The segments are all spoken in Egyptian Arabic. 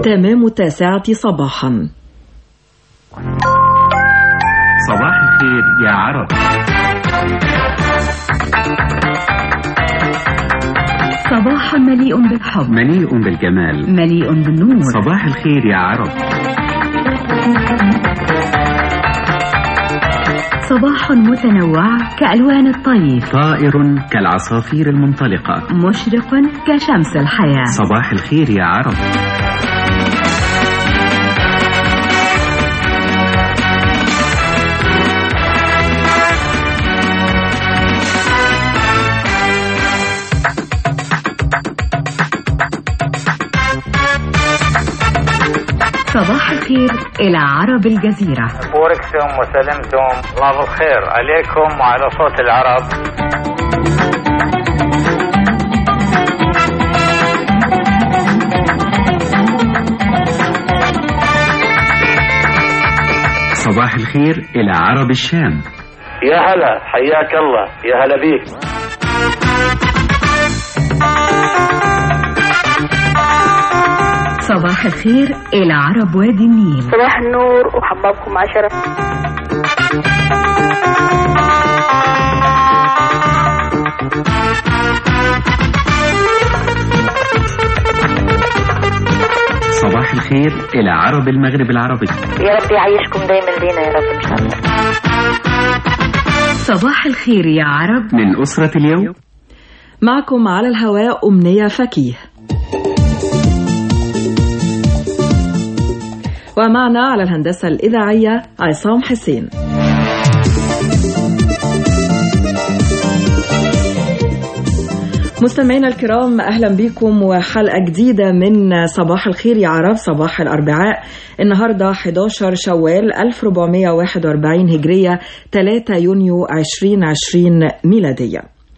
تمام التاسعة صباحا صباح الخير يا عرب صباحا مليء بالحب مليء بالجمال مليء بالنور صباح الخير يا عرب صباح متنوع كألوان الطيف طائر كالعصافير المنطلقة مشرق كشمس الحياة صباح الخير يا عرب صباح الخير إلى عرب الجزيرة بوركتم وسلمتم الله بالخير عليكم وعلى صوت العرب صباح الخير إلى عرب الشام يا هلا حياك الله يا هلا بيك صباح الخير إلى عرب وادي النيل صباح النور وحبابكم عشرة صباح الخير إلى عرب المغرب العربي يا رب يعيشكم دايما لينا يا رب ان شاء الله صباح الخير يا عرب من أسرة اليوم معكم على الهواء أمنية فكيه ومعنا على الهندسة الإذاعية عصام حسين مستمعينا الكرام اهلا بكم وحلقه جديده من صباح الخير يا عرب صباح الاربعاء النهارده 11 شوال 1441 هجريه 3 يونيو 2020 ميلاديه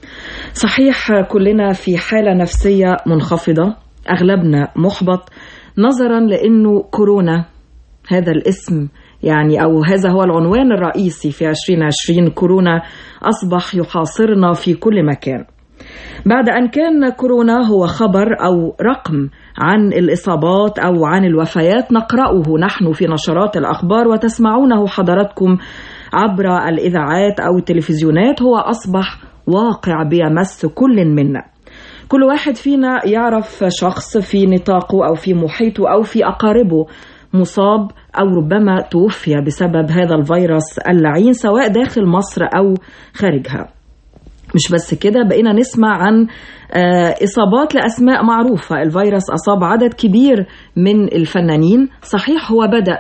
صحيح كلنا في حاله نفسيه منخفضه اغلبنا محبط نظرا لانه كورونا هذا الاسم يعني او هذا هو العنوان الرئيسي في 2020 كورونا اصبح يحاصرنا في كل مكان بعد أن كان كورونا هو خبر أو رقم عن الإصابات أو عن الوفيات نقرأه نحن في نشرات الأخبار وتسمعونه حضراتكم عبر الإذاعات أو التلفزيونات هو أصبح واقع بيمس كل منا كل واحد فينا يعرف شخص في نطاقه أو في محيطه أو في أقاربه مصاب أو ربما توفي بسبب هذا الفيروس اللعين سواء داخل مصر أو خارجها مش بس كده بقينا نسمع عن إصابات لأسماء معروفة الفيروس أصاب عدد كبير من الفنانين صحيح هو بدأ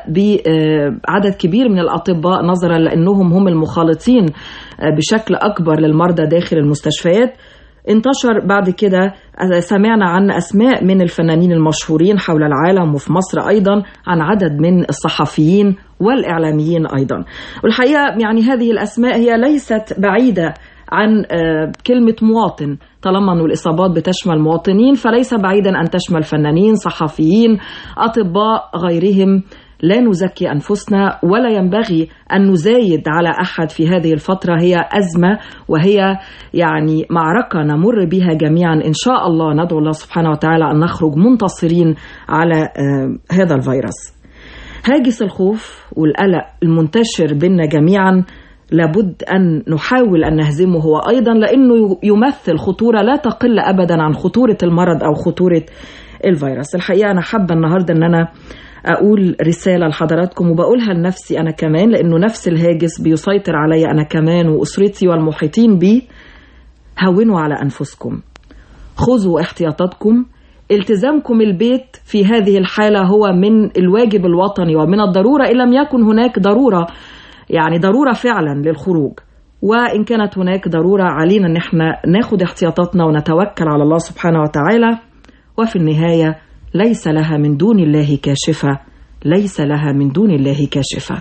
بعدد كبير من الأطباء نظرا لأنهم هم المخالطين بشكل أكبر للمرضى داخل المستشفيات انتشر بعد كده سمعنا عن أسماء من الفنانين المشهورين حول العالم وفي مصر أيضا عن عدد من الصحفيين والإعلاميين أيضا والحقيقة يعني هذه الأسماء هي ليست بعيدة عن كلمة مواطن طالما أن الإصابات بتشمل مواطنين فليس بعيدا أن تشمل فنانين صحفيين أطباء غيرهم لا نزكي أنفسنا ولا ينبغي أن نزايد على أحد في هذه الفترة هي أزمة وهي يعني معركة نمر بها جميعا إن شاء الله ندعو الله سبحانه وتعالى أن نخرج منتصرين على هذا الفيروس هاجس الخوف والقلق المنتشر بنا جميعا لابد أن نحاول أن نهزمه هو أيضا لأنه يمثل خطورة لا تقل أبدا عن خطورة المرض أو خطورة الفيروس الحقيقة أنا حابة النهاردة أن أنا أقول رسالة لحضراتكم وبقولها لنفسي أنا كمان لأنه نفس الهاجس بيسيطر علي أنا كمان وأسرتي والمحيطين بي هونوا على أنفسكم خذوا احتياطاتكم التزامكم البيت في هذه الحالة هو من الواجب الوطني ومن الضرورة إن لم يكن هناك ضرورة يعني ضرورة فعلا للخروج وإن كانت هناك ضرورة علينا أن احنا ناخد احتياطاتنا ونتوكل على الله سبحانه وتعالى وفي النهاية ليس لها من دون الله كاشفة ليس لها من دون الله كاشفة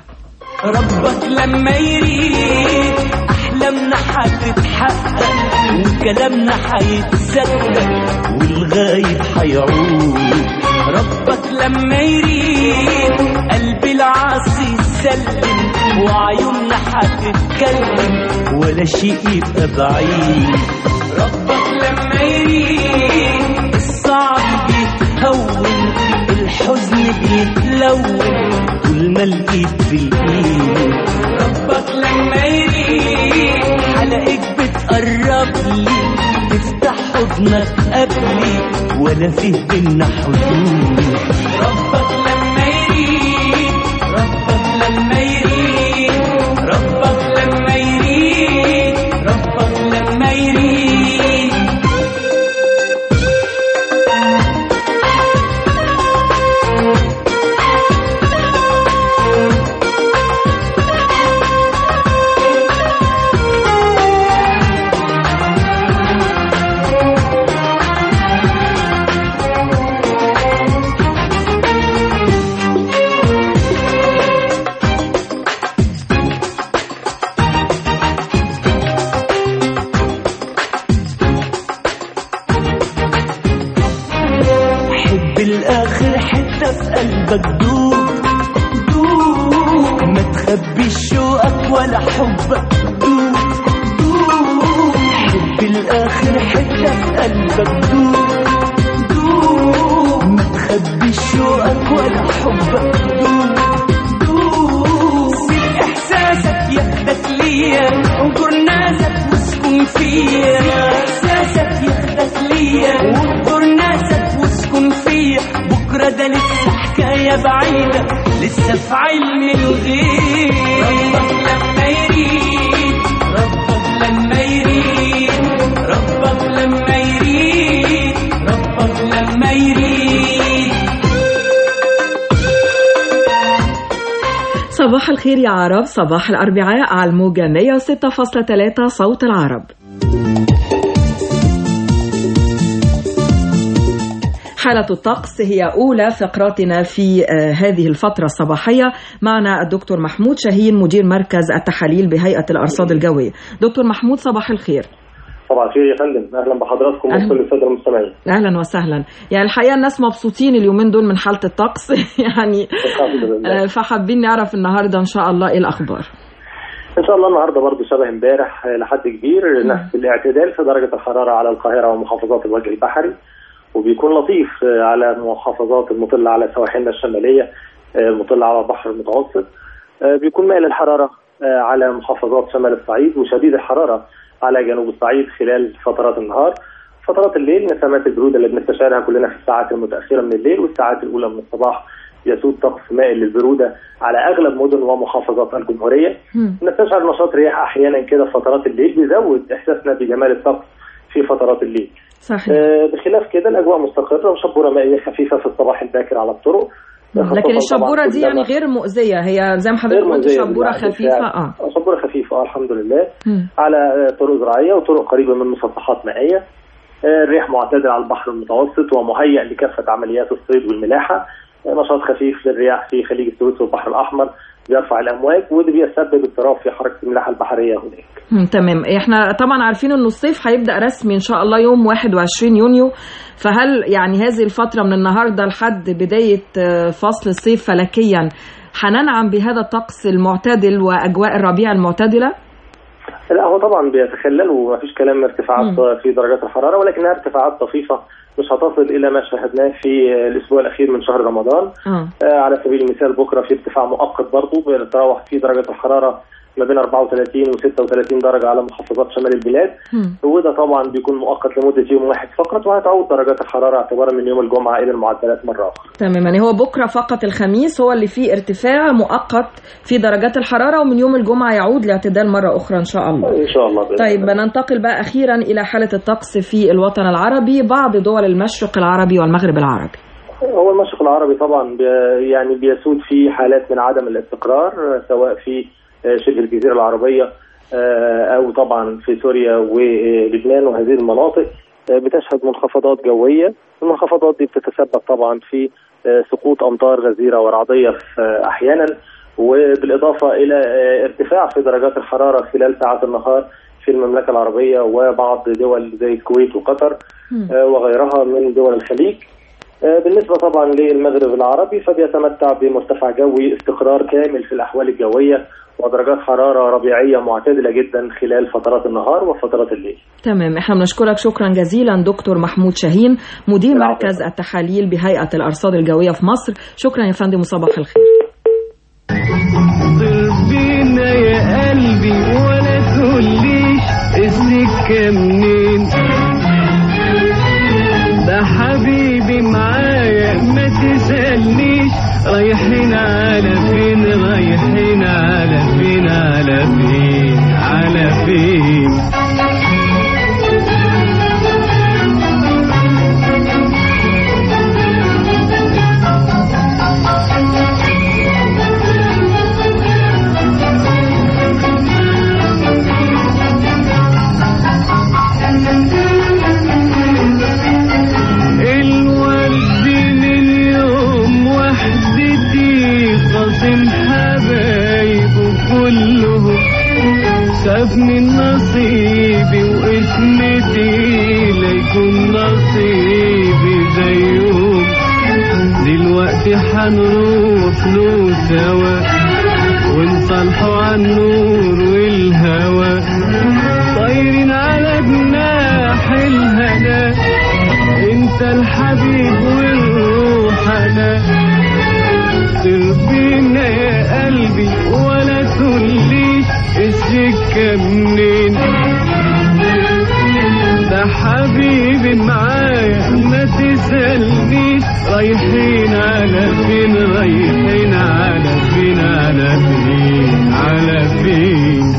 ربك لما يريد أحلامنا هتتحقق وكلامنا هيتصدق والغايب هيعود ربك لما يريد قلب العاصي يسلم وعيوننا هتتكلم ولا شيء يبقى بعيد ربك لما يريد الصعب بيتهون الحزن حضنك قبلي ولا فيه بينا حدود ربك لما يريد ربك لما يريد ربك لما يريد ربك لما يريد حب الاخر حتة في قلبك دوب دوب ما تخبيش شوقك ولا حبك دوب دوب حب الاخر حتة في قلبك دوب دوب ما تخبيش شوقك ولا حبك دوب دوب سيب احساسك ياخدك ليا انظر ناسك واسكن فيا احساسك ياخدك ليا وانظر ناسك واسكن فيا بكره ده لسه حكايه بعيده لسه في علم الغيب ربك لما يريد ربك لما يريد ربك لما يريد ربك لما يريد صباح الخير يا عرب صباح الأربعاء على الموجة 106.3 صوت العرب حالة الطقس هي أولى فقراتنا في آه، هذه الفترة الصباحية معنا الدكتور محمود شاهين مدير مركز التحاليل بهيئة الأرصاد الجوية دكتور محمود صباح الخير طبعا خير يا فندم اهلا بحضراتكم أهلا. وكل الساده المستمعين أهلا وسهلا يعني الحقيقة الناس مبسوطين اليومين دول من حالة الطقس يعني الحمد لله آه، فحابين نعرف النهاردة إن شاء الله إيه الأخبار ان شاء الله النهارده برضه شبه امبارح آه، لحد كبير نفس الاعتدال في درجه الحراره على القاهره ومحافظات الوجه البحري وبيكون لطيف آه، على محافظات المطله على سواحلنا الشماليه آه، المطله على البحر المتوسط آه، بيكون مائل الحراره آه، على محافظات شمال الصعيد وشديد الحراره على جنوب الصعيد خلال فترات النهار فترات الليل نسمات البروده اللي بنستشعرها كلنا في الساعات المتاخره من الليل والساعات الاولى من الصباح يسود طقس مائل للبروده على اغلب مدن ومحافظات الجمهوريه مم. نستشعر نشاط رياح احيانا كده في فترات الليل بيزود احساسنا بجمال الطقس في فترات الليل صحيح آه، بخلاف كده الاجواء مستقره وشبوره مائيه خفيفه في الصباح الباكر على الطرق خاصة لكن طبعاً الشبورة دي كلما- يعني غير مؤذية هي زي ما غير حضرتك قلت مؤذية شبورة بالعكس خفيفة يعني. اه آه، شبوره خفيفه اه الحمد لله مم. على آه، طرق زراعيه وطرق قريبه من مسطحات مائيه آه، الريح معتدل على البحر المتوسط ومهيئ لكافه عمليات الصيد والملاحه آه، نشاط خفيف للرياح في خليج السويس والبحر الاحمر بيرفع الامواج وده بيسبب اضطراب في حركه الملاحه البحريه هناك مم، تمام احنا طبعا عارفين انه الصيف هيبدا رسمي ان شاء الله يوم 21 يونيو فهل يعني هذه الفتره من النهارده لحد بدايه آه، فصل الصيف فلكيا هننعم بهذا الطقس المعتدل واجواء الربيع المعتدله؟ لا هو طبعا بيتخللوا ما فيش كلام ارتفاعات مم. في درجات الحراره ولكنها ارتفاعات طفيفه مش هتصل الى ما شاهدناه في الاسبوع الاخير من شهر رمضان اه آه، على سبيل المثال بكره في ارتفاع مؤقت برضه بيتراوح في درجه الحراره ما بين 34 و 36 درجه على محافظات شمال البلاد مم. وده طبعا بيكون مؤقت لمده يوم واحد فقط وهتعود درجات الحراره اعتبارا من يوم الجمعه الى المعدلات مره اخرى. تمام يعني هو بكره فقط الخميس هو اللي فيه ارتفاع مؤقت في درجات الحراره ومن يوم الجمعه يعود لاعتدال مره اخرى ان شاء الله. ان شاء الله بإذن طيب الله. ننتقل بقى اخيرا الى حاله الطقس في الوطن العربي بعض دول المشرق العربي والمغرب العربي. هو المشرق العربي طبعا بي يعني بيسود فيه حالات من عدم الاستقرار آه، سواء في آه، شبه الجزيره العربيه آه، او طبعا في سوريا ولبنان وهذه المناطق آه، بتشهد منخفضات جويه المنخفضات دي بتتسبب طبعا في آه، سقوط امطار غزيره ورعديه في- آه، احيانا وبالاضافه الى آه، ارتفاع في درجات الحراره خلال ساعات النهار في المملكه العربيه وبعض دول زي الكويت وقطر آه، وغيرها من دول الخليج آه، بالنسبة طبعا للمغرب العربي فبيتمتع بمرتفع جوي استقرار كامل في الأحوال الجوية ودرجات حرارة ربيعية معتدلة جدا خلال فترات النهار وفترات الليل تمام احنا بنشكرك شكرا جزيلا دكتور محمود شاهين مدير العفو. مركز التحاليل بهيئه الارصاد الجويه في مصر شكرا يا فندم وصباح الخير. بينا يا قلبي ولا تقوليش السكة منين رايحين على فين رايحين على فين على فين على فين الورد من يوم وحدتي خاصم حبايبه كلهم شاف من نصيبي واسمتي ليكون نصيبي زيهم دلوقتي حنروح له سوا ونصالحوا عن النور والهوى طايرين على جناح الهنا انت الحبيب والروح انا تربينا يا قلبي ولا تقوليش السكة منين ده حبيبي معايا ما تسألنيش رايحين على فين رايحين على فين على فين على فين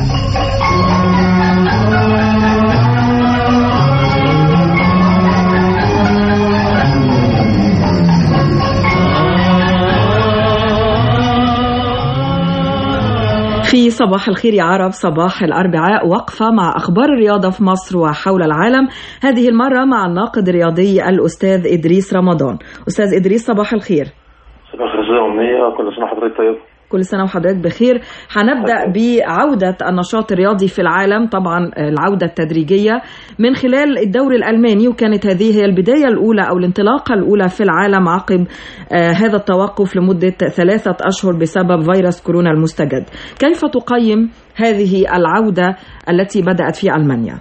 في صباح الخير يا عرب صباح الأربعاء وقفة مع أخبار الرياضة في مصر وحول العالم هذه المرة مع الناقد الرياضي الأستاذ إدريس رمضان أستاذ إدريس صباح الخير صباح الخير يا أمنية كل سنة وحضرتك طيب كل سنة وحضرتك بخير هنبدأ بعودة النشاط الرياضي في العالم طبعا العودة التدريجية من خلال الدوري الألماني وكانت هذه هي البداية الأولى أو الانطلاقة الأولى في العالم عقب آه هذا التوقف لمدة ثلاثة أشهر بسبب فيروس كورونا المستجد كيف تقيم هذه العودة التي بدأت في ألمانيا؟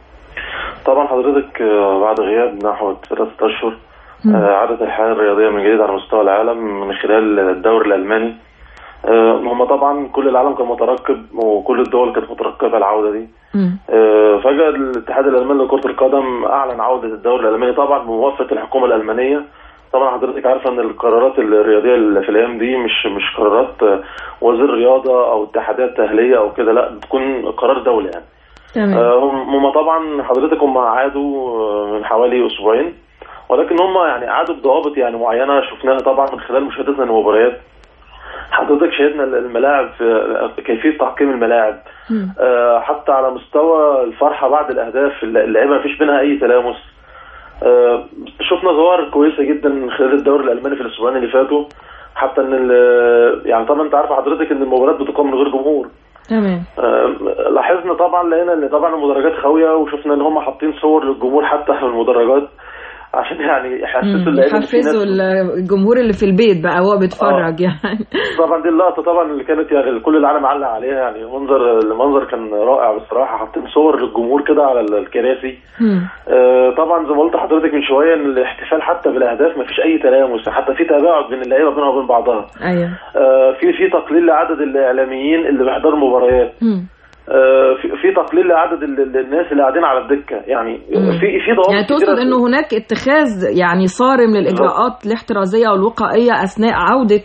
طبعا حضرتك آه، بعد غياب نحو ثلاثة أشهر آه، عادت الحياة الرياضية من جديد على مستوى العالم من خلال الدوري الألماني آه، هم طبعا كل العالم كان مترقب وكل الدول كانت مترقبة العودة دي مم. آه، فجأة الاتحاد الألماني لكرة القدم أعلن عودة الدوري الألماني طبعا بموافقة الحكومة الألمانية طبعا حضرتك عارفة ان القرارات الرياضية اللي في الايام دي مش مش قرارات آه، وزير رياضة او اتحادات اهلية او كده لا بتكون قرار دولي يعني تمام آه، هم هم طبعا حضرتك هم عادوا آه، من حوالي اسبوعين ولكن هم يعني عادوا بضوابط يعني معينه شفناها طبعا من خلال مشاهدتنا للمباريات حضرتك شاهدنا الملاعب في كيفيه تعقيم الملاعب مم. آه، حتى على مستوى الفرحه بعد الاهداف اللعيبه ما فيش بينها اي تلامس آه، شفنا ظواهر كويسه جدا من خلال الدوري الالماني في الاسبوعين اللي فاتوا حتى ان ال- يعني طبعا انت عارف حضرتك ان المباريات بتقام من غير جمهور تمام آه، لاحظنا طبعا لقينا ان طبعا المدرجات خاويه وشفنا ان هم حاطين صور للجمهور حتى في المدرجات عشان يعني يحسسوا مم. اللعيبه إن في ناس- يحفزوا الجمهور اللي في البيت بقى وهو بيتفرج يعني طبعا دي اللقطه طبعا اللي كانت يعني كل العالم علق عليها يعني منظر المنظر كان رائع بصراحه حاطين صور للجمهور كده على الكراسي مم. آه، طبعا زي ما قلت لحضرتك من شويه ان الاحتفال حتى بالاهداف ما فيش اي تلامس حتى في تباعد بين اللعيبه بينها وبين بعضها ايوه آه، في في تقليل لعدد الاعلاميين اللي بيحضروا المباريات مم. آه، في في تقليل لعدد ال- ال- الناس اللي قاعدين على الدكه يعني مم. في في ضوابط يعني تقصد كتيرة. انه هناك اتخاذ يعني صارم للاجراءات الاحترازيه والوقائيه اثناء عوده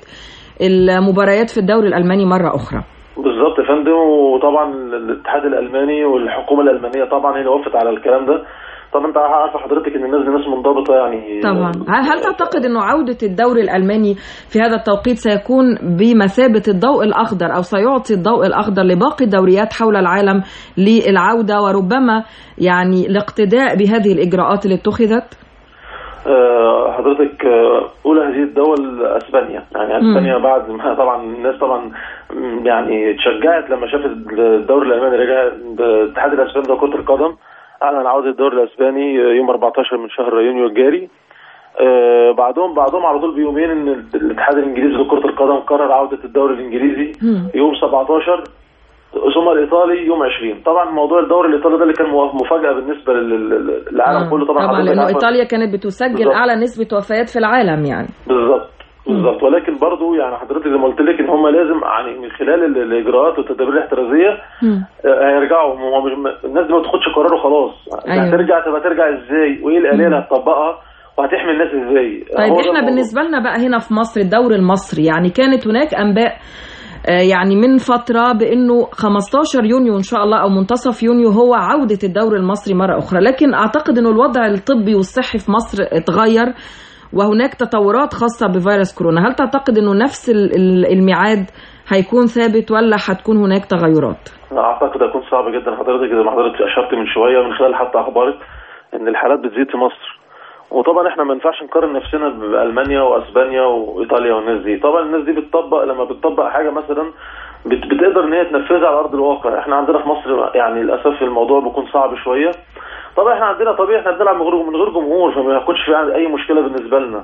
المباريات في الدوري الالماني مره اخرى بالظبط يا فندم وطبعا الاتحاد الالماني والحكومه الالمانيه طبعا هي اللي وافقت على الكلام ده طبعا انت عارفه حضرتك ان الناس دي ناس منضبطه يعني طبعا هل هل تعتقد انه عوده الدوري الالماني في هذا التوقيت سيكون بمثابه الضوء الاخضر او سيعطي الضوء الاخضر لباقي الدوريات حول العالم للعوده وربما يعني الاقتداء بهذه الاجراءات اللي اتخذت؟ آه، حضرتك آه، اولى هذه الدول اسبانيا يعني اسبانيا بعد ما طبعا الناس طبعا م، يعني اتشجعت لما شافت الدوري الالماني رجع الاتحاد الاسباني لكره القدم اعلن عوده الدوري الاسباني يوم 14 من شهر يونيو الجاري آه، بعدهم بعدهم على طول بيومين ان الاتحاد الانجليزي لكره القدم قرر عوده الدوري الانجليزي مم. يوم 17 ثم الايطالي يوم 20 طبعا موضوع الدوري الايطالي ده اللي كان مفاجاه بالنسبه لل- للعالم آه، كله طبعا طبعا حضرتك لانه عارفة- ايطاليا كانت بتسجل بالظبط. اعلى نسبه وفيات في العالم يعني بالظبط بالظبط ولكن برضو يعني حضرتك زي ما قلت لك ان هم لازم يعني من خلال ال- الاجراءات والتدابير الاحترازيه مم. آه، هيرجعوا هم مش الناس دي ما تاخدش قرار وخلاص أيوة. هترجع تبقى ترجع ازاي وايه الاليه اللي هتطبقها وهتحمي الناس ازاي طيب هو ده احنا الموضوع. بالنسبة لنا بقى هنا في مصر الدوري المصري يعني كانت هناك انباء آه، يعني من فترة بأنه 15 يونيو إن شاء الله أو منتصف يونيو هو عودة الدوري المصري مرة أخرى لكن أعتقد أنه الوضع الطبي والصحي في مصر اتغير وهناك تطورات خاصة بفيروس كورونا هل تعتقد أنه نفس ال- ال- الميعاد هيكون ثابت ولا هتكون هناك تغيرات؟ اعتقد هيكون صعب جدا حضرتك زي ما حضرتك اشرت من شويه من خلال حتى اخبارك ان الحالات بتزيد في مصر وطبعا احنا ما ينفعش نقارن نفسنا بالمانيا واسبانيا وايطاليا والناس دي طبعا الناس دي بتطبق لما بتطبق حاجه مثلا بت- بتقدر ان هي تنفذها على ارض الواقع احنا عندنا في مصر يعني للاسف الموضوع بيكون صعب شويه طبعا احنا عندنا طبيعي احنا بنلعب من غير من غير جمهور فما يكونش في اي مشكله بالنسبه لنا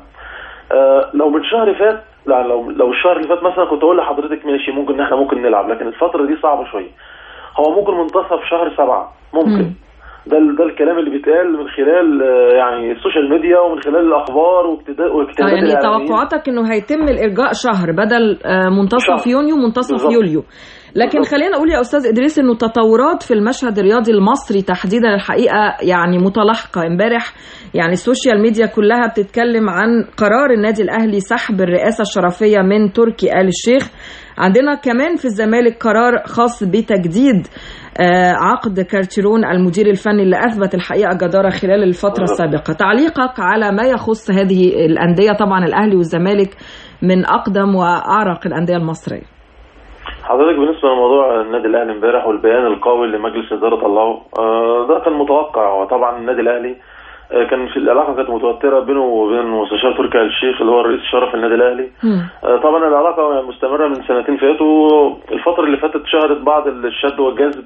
آه لو من شهر فات لا لو لو الشهر اللي فات مثلا كنت اقول لحضرتك ماشي ممكن ان احنا ممكن نلعب لكن الفتره دي صعبه شويه هو ممكن منتصف شهر سبعة ممكن مم. ده ال- ده الكلام اللي بيتقال من خلال آه، يعني السوشيال ميديا ومن خلال الاخبار واكتدا- آه واكتتابات يعني الإعلاميين. توقعاتك أنه هيتم الإرجاء شهر بدل آه، منتصف شهر. يونيو منتصف بالظبط. يوليو لكن بالظبط. خلينا اقول يا استاذ ادريس انه التطورات في المشهد الرياضي المصري تحديدا الحقيقه يعني متلاحقه امبارح يعني السوشيال ميديا كلها بتتكلم عن قرار النادي الاهلي سحب الرئاسه الشرفيه من تركي آل الشيخ عندنا كمان في الزمالك قرار خاص بتجديد آه، عقد كارتيرون المدير الفني اللي اثبت الحقيقه جداره خلال الفتره بالظبط. السابقه تعليقك على ما يخص هذه الانديه طبعا الاهلي والزمالك من اقدم واعرق الانديه المصريه حضرتك بالنسبه لموضوع النادي الاهلي امبارح والبيان القوي اللي مجلس الاداره طلعه آه، ده كان متوقع وطبعا النادي الاهلي آه، كان في العلاقه كانت متوتره بينه وبين مستشار تركي آل الشيخ اللي هو رئيس الشرف النادي الاهلي مم. آه، طبعا العلاقه مستمره من سنتين فاتوا الفتره اللي فاتت شهدت بعض الشد والجذب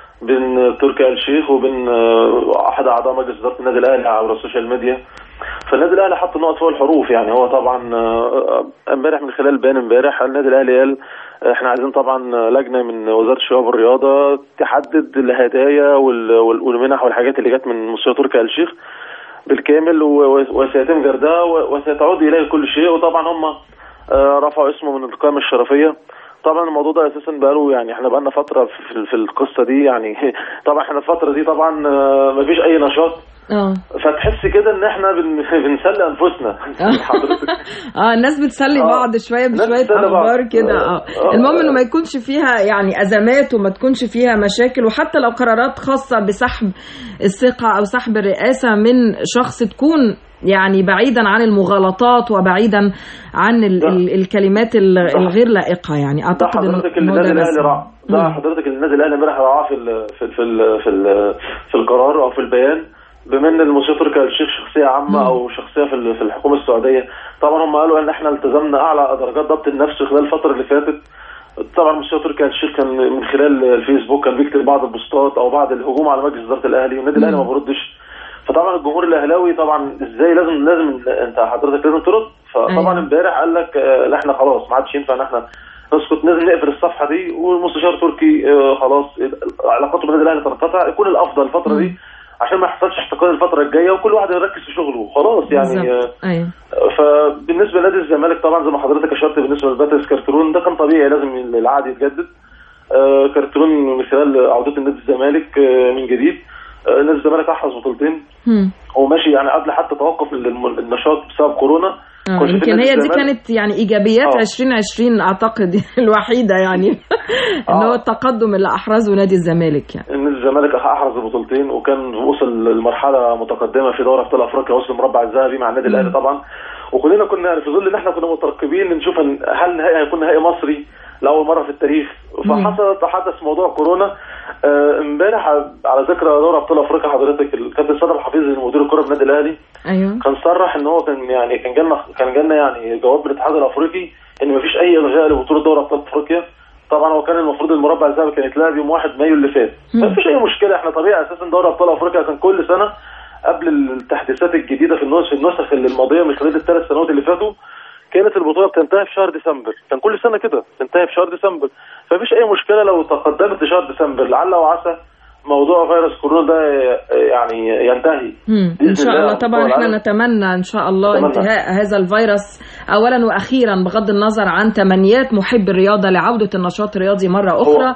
بين تركي آل الشيخ وبين آه، احد اعضاء مجلس اداره النادي الاهلي عبر السوشيال ميديا فالنادي الاهلي حط النقط فوق الحروف يعني هو طبعا آه، امبارح من خلال بيان امبارح النادي الاهلي قال احنا عايزين طبعا لجنه من وزاره الشباب والرياضه تحدد الهدايا وال- وال- والمنح والحاجات اللي جت من مستشار تركي آل الشيخ بالكامل و- وسيتم جردها و- وسيتعود اليه كل شيء وطبعا هم آه، رفعوا اسمه من القائمه الشرفيه طبعا الموضوع ده اساسا بقاله يعني احنا بقالنا فتره في, في القصه دي يعني طبعا احنا الفتره دي طبعا آه، مفيش اي نشاط اه فتحس كده ان احنا بن... بنسلي انفسنا حضرتك اه الناس بتسلي آه. بعض شويه الناس بشويه بتسلي بعض. اخبار كده اه آه. المهم انه ما يكونش فيها يعني ازمات وما تكونش فيها مشاكل وحتى لو قرارات خاصه بسحب الثقه او سحب الرئاسه من شخص تكون يعني بعيدا عن المغالطات وبعيدا عن ال ده. ال الكلمات ال- ده. الغير لائقه يعني ده اعتقد انه حضرتك إنه النادي ده الاهلي بس. راح ده مم. حضرتك النادي الاهلي امبارح رعاه في ال... في ال... في ال... في, ال... في القرار او في البيان بما ان المستشار تركي آل الشيخ شخصيه عامه مم. او شخصيه في ال- في الحكومه السعوديه طبعا هم قالوا ان احنا التزمنا اعلى درجات ضبط النفس خلال الفتره اللي فاتت طبعا المستشار تركي آل الشيخ كان من خلال الفيسبوك كان بيكتب بعض البوستات او بعض الهجوم على مجلس اداره الاهلي والنادي الاهلي ما بيردش فطبعا الجمهور الاهلاوي طبعا ازاي لازم لازم انت حضرتك لازم ترد فطبعا أيوة. امبارح قال لك آه، لا احنا خلاص ما عادش ينفع ان احنا نسكت لازم نقفل الصفحه دي والمستشار تركي آه، خلاص علاقاته بالنادي الاهلي تنقطع يكون الافضل الفتره دي عشان ما يحصلش احتقان الفتره الجايه وكل واحد يركز في شغله خلاص يعني آه، بالظبط. ايوه فبالنسبه لنادي الزمالك طبعا زي ما حضرتك اشرت بالنسبه لباتريس كارترون ده كان طبيعي لازم العقد يتجدد آه، كارترون من خلال عودته لنادي الزمالك آه، من جديد آه، نادي الزمالك احرز بطولتين مم. هو ماشي يعني قبل حتى توقف الم- النشاط بسبب كورونا آه، كنا شايفين يمكن نادي هي دي الزمالك- كانت يعني ايجابيات آه. 2020 اعتقد الوحيده يعني ان هو آه. التقدم اللي احرزه نادي الزمالك يعني ان الزمالك احرز البطولتين وكان وصل لمرحله متقدمه في دوري ابطال افريقيا وصل المربع الذهبي مع النادي الاهلي طبعا وكلنا كنا في ظل ان احنا كنا مترقبين نشوف إن هل النهائي هيكون نهائي مصري لاول مره في التاريخ فحصل حدث موضوع كورونا آه، امبارح على ذكر دوري ابطال افريقيا حضرتك الكابتن سيد الحفيظ مدير الكره في النادي الاهلي ايوه كان صرح ان هو كان يعني كان جالنا كان جالنا يعني جواب من الاتحاد الافريقي ان مفيش اي الغاء لبطوله دوري ابطال افريقيا طبعا هو كان المفروض المربع الذهبي كان يتلعب يوم 1 مايو اللي فات مم. مفيش اي مشكله احنا طبيعي اساسا دوري ابطال افريقيا كان كل سنه قبل التحديثات الجديده في النسخ النسخ الماضيه من خلال الثلاث سنوات اللي فاتوا كانت البطوله بتنتهي في شهر ديسمبر كان كل سنه كده تنتهي في شهر ديسمبر فمفيش اي مشكله لو تقدمت لشهر ديسمبر لعل وعسى موضوع فيروس كورونا ده يعني ينتهي مم. ان بإذن شاء الله الله على طبعا مستوى احنا العالم. نتمنى ان شاء الله نتمنى. انتهاء هذا الفيروس اولا واخيرا بغض النظر عن تمنيات محب الرياضه لعوده النشاط الرياضي مره اخرى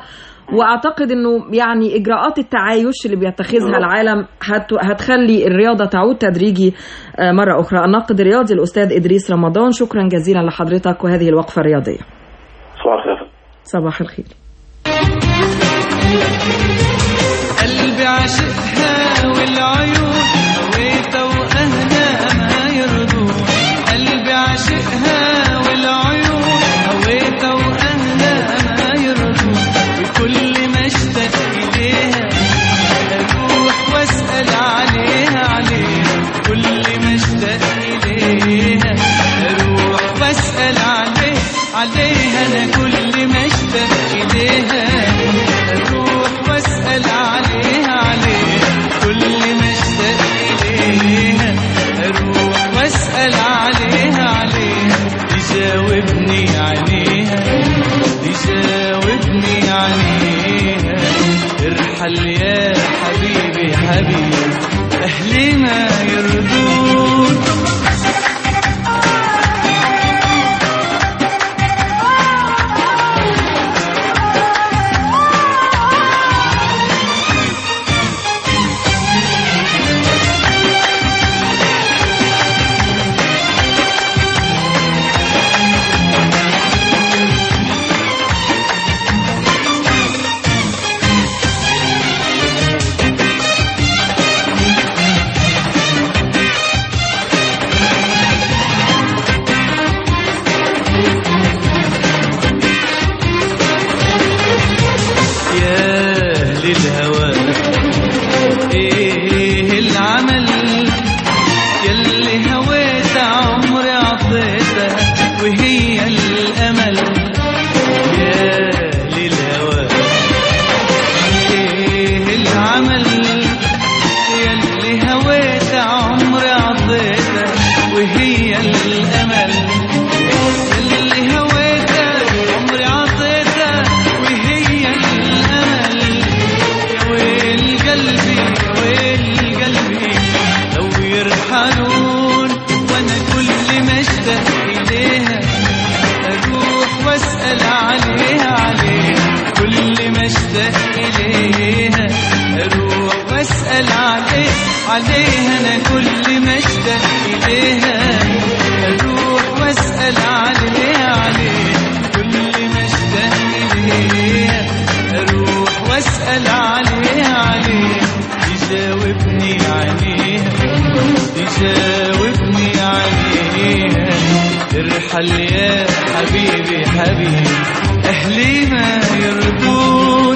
واعتقد انه يعني اجراءات التعايش اللي بيتخذها العالم هت هتخلي الرياضه تعود تدريجي آه، مره اخرى الناقد الرياضي الاستاذ ادريس رمضان شكرا جزيلا لحضرتك وهذه الوقفه الرياضيه صباح الخير صباح الخير قلبي عاشقها والعيون هويتها واهلها ما يرضون قلبي عاشقها والعيون هويتها واهلها ما يرضون وكل ما اشتاق اليها اروح واسال عليها عليها كل ما اشتاق اليها اروح واسال عليها عليها انا كل ما اشتاق اليها اروح واسال عليها عليها كل ما اشتاق اليها اروح واسال عليها عليها تجاوبني عليها تجاوبني عليها ارحل يا حبيبي حبيبي اهلي ما يرضون يا أهل الهوى إيه العمل يلي هويت عمري عطيتها وهي الأمل يا أهل الهوى إيه العمل يلي هويت عمري عطيتها وهي الأمل اللي هويتها عمري عطيتها وهي الامل يا ويل قلبي يا ويل قلبي لو يرحلون وانا كل ما اشتاق اليها اروح واسال عليها عليها كل ما اشتاق اليها اروح واسال عليها عليها انا كل ما اشتاق اليها اروح واسال عليها عليها كل ما اشتاق اليها اروح واسال عليها عليها تجاوبني عليها تجاوبني عليها ارحل يا حبيبي حبيبي اهلي ما يرضون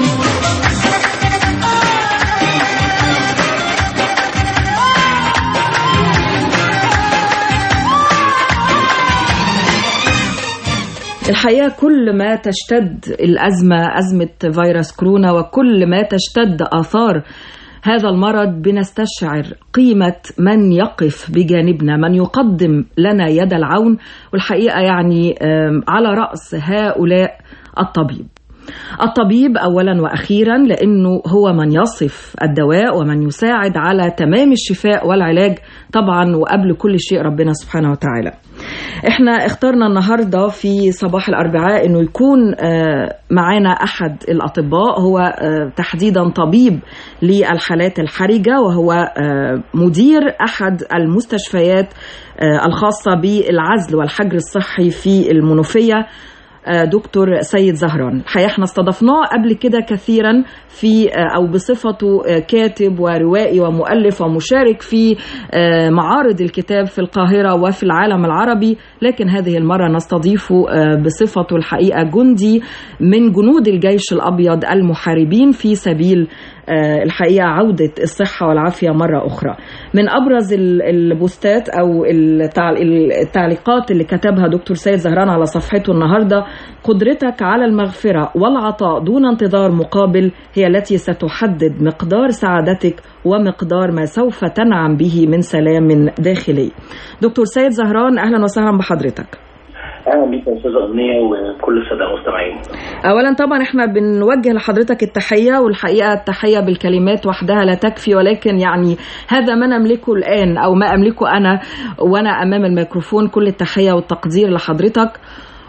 الحقيقة كل ما تشتد الأزمة أزمة فيروس كورونا وكل ما تشتد آثار هذا المرض بنستشعر قيمة من يقف بجانبنا من يقدم لنا يد العون والحقيقة يعني آم، على رأس هؤلاء الطبيب الطبيب اولا واخيرا لانه هو من يصف الدواء ومن يساعد على تمام الشفاء والعلاج طبعا وقبل كل شيء ربنا سبحانه وتعالى. احنا اخترنا النهارده في صباح الاربعاء انه يكون آه، معانا احد الاطباء هو آه، تحديدا طبيب للحالات الحرجه وهو آه، مدير احد المستشفيات آه، الخاصه بالعزل والحجر الصحي في المنوفيه آه، دكتور سيد زهران الحقيقه احنا استضفناه قبل كده كثيرا في آه، او بصفته آه، كاتب وروائي ومؤلف ومشارك في آه، معارض الكتاب في القاهره وفي العالم العربي لكن هذه المره نستضيفه آه، بصفته الحقيقه جندي من جنود الجيش الابيض المحاربين في سبيل آه، الحقيقه عوده الصحه والعافيه مره اخرى. من ابرز ال- البوستات او التع- التعليقات اللي كتبها دكتور سيد زهران على صفحته النهارده قدرتك على المغفره والعطاء دون انتظار مقابل هي التي ستحدد مقدار سعادتك ومقدار ما سوف تنعم به من سلام داخلي. دكتور سيد زهران اهلا وسهلا بحضرتك. اهلا بيك يا استاذه امنيه وكل الساده المستمعين. اولا طبعا احنا بنوجه لحضرتك التحيه والحقيقه التحيه بالكلمات وحدها لا تكفي ولكن يعني هذا ما نملكه الان او ما املكه انا وانا امام الميكروفون كل التحيه والتقدير لحضرتك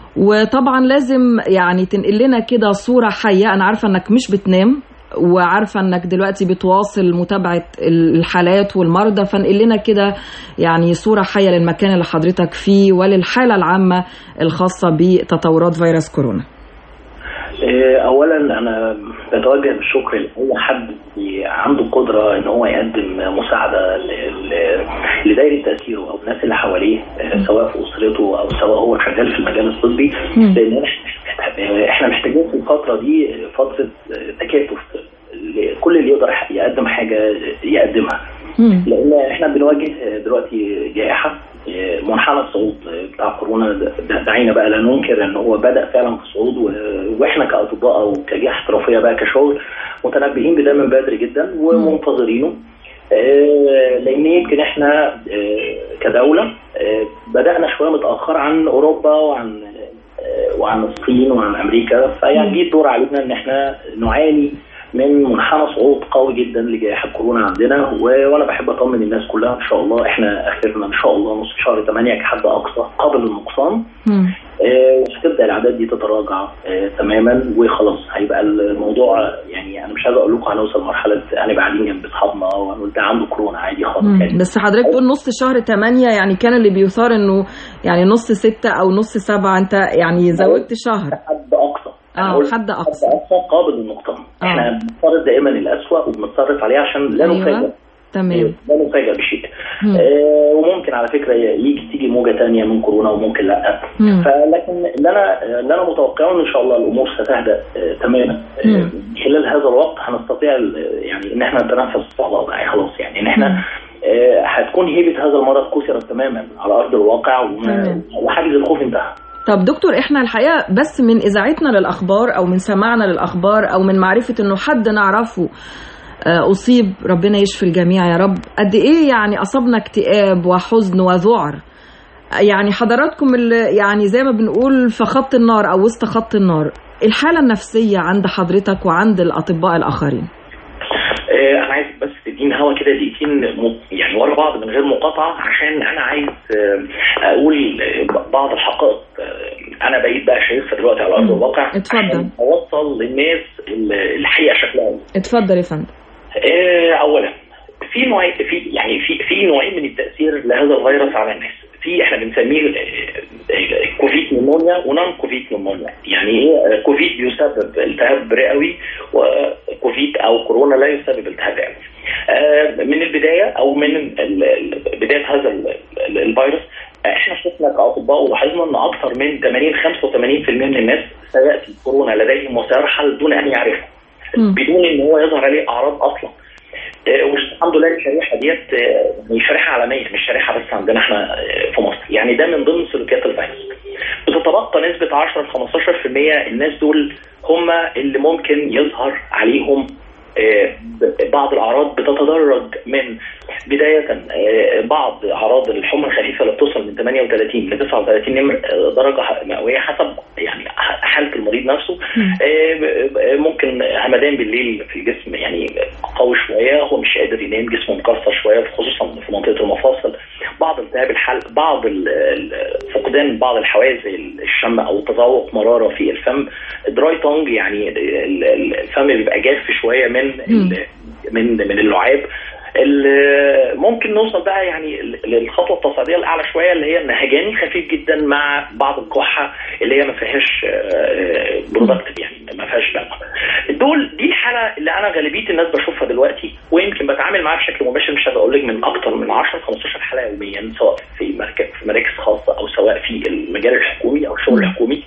وطبعا لازم يعني تنقل لنا كده صورة حية أنا عارفة أنك مش بتنام وعارفة أنك دلوقتي بتواصل متابعة الحالات والمرضى فانقل لنا كده يعني صورة حية للمكان اللي حضرتك فيه وللحالة العامة الخاصة بتطورات فيروس كورونا آه، اولا انا بتوجه بالشكر لاي حد عنده قدره ان هو يقدم مساعده ل- ل- لدايره تاثيره او الناس اللي حواليه آه، سواء في اسرته او سواء هو شغال في المجال الطبي مم. لان إحنا- احنا محتاجين في الفتره دي فتره آه، تكاتف كل اللي يقدر يقدم حاجه يقدمها مم. لان احنا بنواجه دلوقتي جائحه منحنى الصعود بتاع كورونا ده- دعينا بقى لا ننكر ان هو بدا فعلا في الصعود و- واحنا كاطباء او كجهه احترافيه بقى كشغل متنبئين بده من بدري جدا ومنتظرينه آه، لان يمكن احنا آه، كدوله آه، بدانا شويه متاخر عن اوروبا وعن آه، وعن الصين وعن امريكا فيعني جه الدور علينا ان احنا نعاني من منحنى صعود قوي جدا لجائحه كورونا عندنا و- وانا بحب اطمن الناس كلها ان شاء الله احنا اخرنا ان شاء الله نص شهر 8 كحد اقصى قبل النقصان مم. آه، وهتبدا الاعداد دي تتراجع آه، تماما وخلاص هيبقى الموضوع يعني انا مش عايز اقول لكم هنوصل مرحله هنبقى قاعدين جنب اصحابنا ونقول ده عنده كورونا عادي خالص مم. يعني بس حضرتك بتقول نص شهر 8 يعني كان اللي بيثار انه يعني نص ستة او نص سبعة انت يعني زودت شهر حد اقصى اه أنا قلت حد اقصى حد اقصى قابل للنقصان آه. احنا بنفترض دائما الاسوء وبنتصرف عليه عشان لا أيوة. نفاجئ تمام لا نفاجئ بشيء مم. آه وممكن على فكره يجي تيجي موجه ثانيه من كورونا وممكن لا مم. فلكن اللي انا اللي انا متوقعه ان شاء الله الامور ستهدأ آه تماما آه مم. خلال هذا الوقت هنستطيع ال- يعني ان احنا نتنفس على وضع خلاص يعني ان احنا آه هتكون هيبه هذا المرض كسرت تماما على ارض الواقع وما- تمام. وحاجز الخوف انتهى طب دكتور احنا الحقيقه بس من اذاعتنا للاخبار او من سماعنا للاخبار او من معرفه انه حد نعرفه آه، اصيب ربنا يشفي الجميع يا رب قد ايه يعني اصابنا اكتئاب وحزن وذعر يعني حضراتكم اللي يعني زي ما بنقول في خط النار او وسط خط النار الحاله النفسيه عند حضرتك وعند الاطباء الاخرين آه، انا عايز بس تديني هوا كده دقيقتين م- يعني ورا بعض من غير مقاطعه عشان انا عايز آه، اقول آه، بعض الحقائق آه، انا بقيت بقى شايفها دلوقتي على ارض مم. الواقع اتفضل. عشان اوصل للناس ال- الحقيقه شكلها إيه. اتفضل يا فندم آه، اولا في نوعين في يعني في في نوعين من التاثير لهذا الفيروس على الناس في احنا بنسميه ال- ال- كوفيد نيمونيا ونون كوفيد نيمونيا يعني ايه آه، كوفيد بيسبب التهاب رئوي وكوفيد او كورونا لا يسبب التهاب رئوي آه، من البدايه او من ال- ال- بدايه هذا ال- ال- الفيروس احنا شفنا كاطباء ولاحظنا ان اكثر من 80 85% من الناس سياتي كورونا لديهم وسيرحل دون ان يعرفوا مم. بدون ان هو يظهر عليه اعراض اصلا آه، والحمد لله الشريحه ديت آه، مش شريحه عالميه مش شريحه بس عندنا احنا آه، في مصر يعني ده من ضمن سلوكيات الفيروس بتتبقى نسبه 10 ل 15% الناس دول هم اللي ممكن يظهر عليهم آه، ب- بعض الاعراض بتتدرج من بدايه آه، بعض اعراض الحمى الخفيفه اللي بتوصل من 38 ل 39 نمر آه، درجه مئويه حسب يعني ح- حاله المريض نفسه آه، ب- ب- ممكن همدان بالليل في الجسم يعني قوي شويه هو مش قادر ينام جسمه مكسر شويه خصوصا في منطقه المفاصل بعض التهاب الحلق بعض ال- ال- فقدان بعض الحواس زي الشم او تذوق مراره في الفم دراي تونج يعني ال- ال- الفم بيبقى جاف شويه من ال- من من اللعاب ال- ممكن نوصل بقى يعني للخطوه التصاعديه الاعلى شويه اللي هي نهجان خفيف جدا مع بعض الكحه اللي هي ما فيهاش برودكتيف يعني ما فيهاش دم دول دي الحاله اللي انا غالبيه الناس بشوفها دلوقتي ويمكن بتعامل معاها بشكل مباشر مش هقول لك من اكتر من 10 15 حاله يوميا سواء في مراكز في مراكز خاصه او سواء في المجال الحكومي او الشغل الحكومي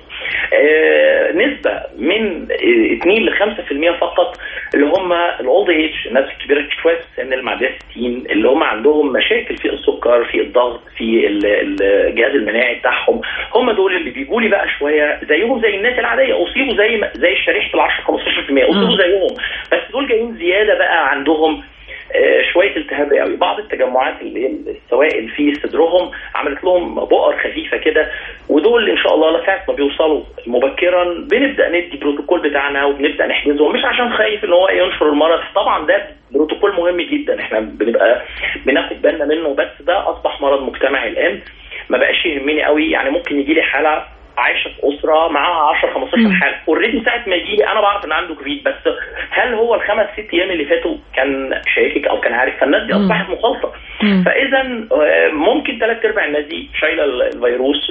آه، نسبه من آه، 2 ل 5% فقط اللي هم الاولد ايج الناس الكبيره شويه في السن اللي معديه 60 اللي هم عندهم مشاكل في السكر في الضغط في ال- ال- الجهاز المناعي بتاعهم هم دول اللي بيجوا لي بقى شويه زيهم زي الناس العاديه اصيبوا زي ما- زي شريحه ال 10 15% اصيبوا زيهم بس دول جايين زياده بقى عندهم آه، شويه التهاب قوي بعض التجمعات اللي هي السوائل في صدرهم عملت لهم بؤر خفيفه كده ودول ان شاء الله لساعه ما بيوصلوا مبكرا بنبدا ندي بروتوكول بتاعنا وبنبدا نحجزهم مش عشان خايف ان هو ينشر المرض طبعا ده بروتوكول مهم جدا احنا بنبقى بناخد بالنا منه بس ده اصبح مرض مجتمعي الان ما بقاش يهمني قوي يعني ممكن يجي لي حاله عايشه في اسره معاها 10 15 حاله اوريدي ساعه ما يجي لي انا بعرف ان عنده كوفيد بس هل هو الخمس ست ايام اللي فاتوا كان شاكك او كان عارف فالناس دي اصبحت مخالطه فاذا آه، ممكن ثلاث ارباع الناس دي شايله ال- الفيروس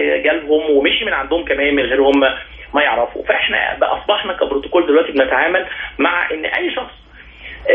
وجالهم ومشي من عندهم كمان من غير هم ما يعرفوا فاحنا بقى اصبحنا كبروتوكول دلوقتي بنتعامل مع ان اي شخص آه،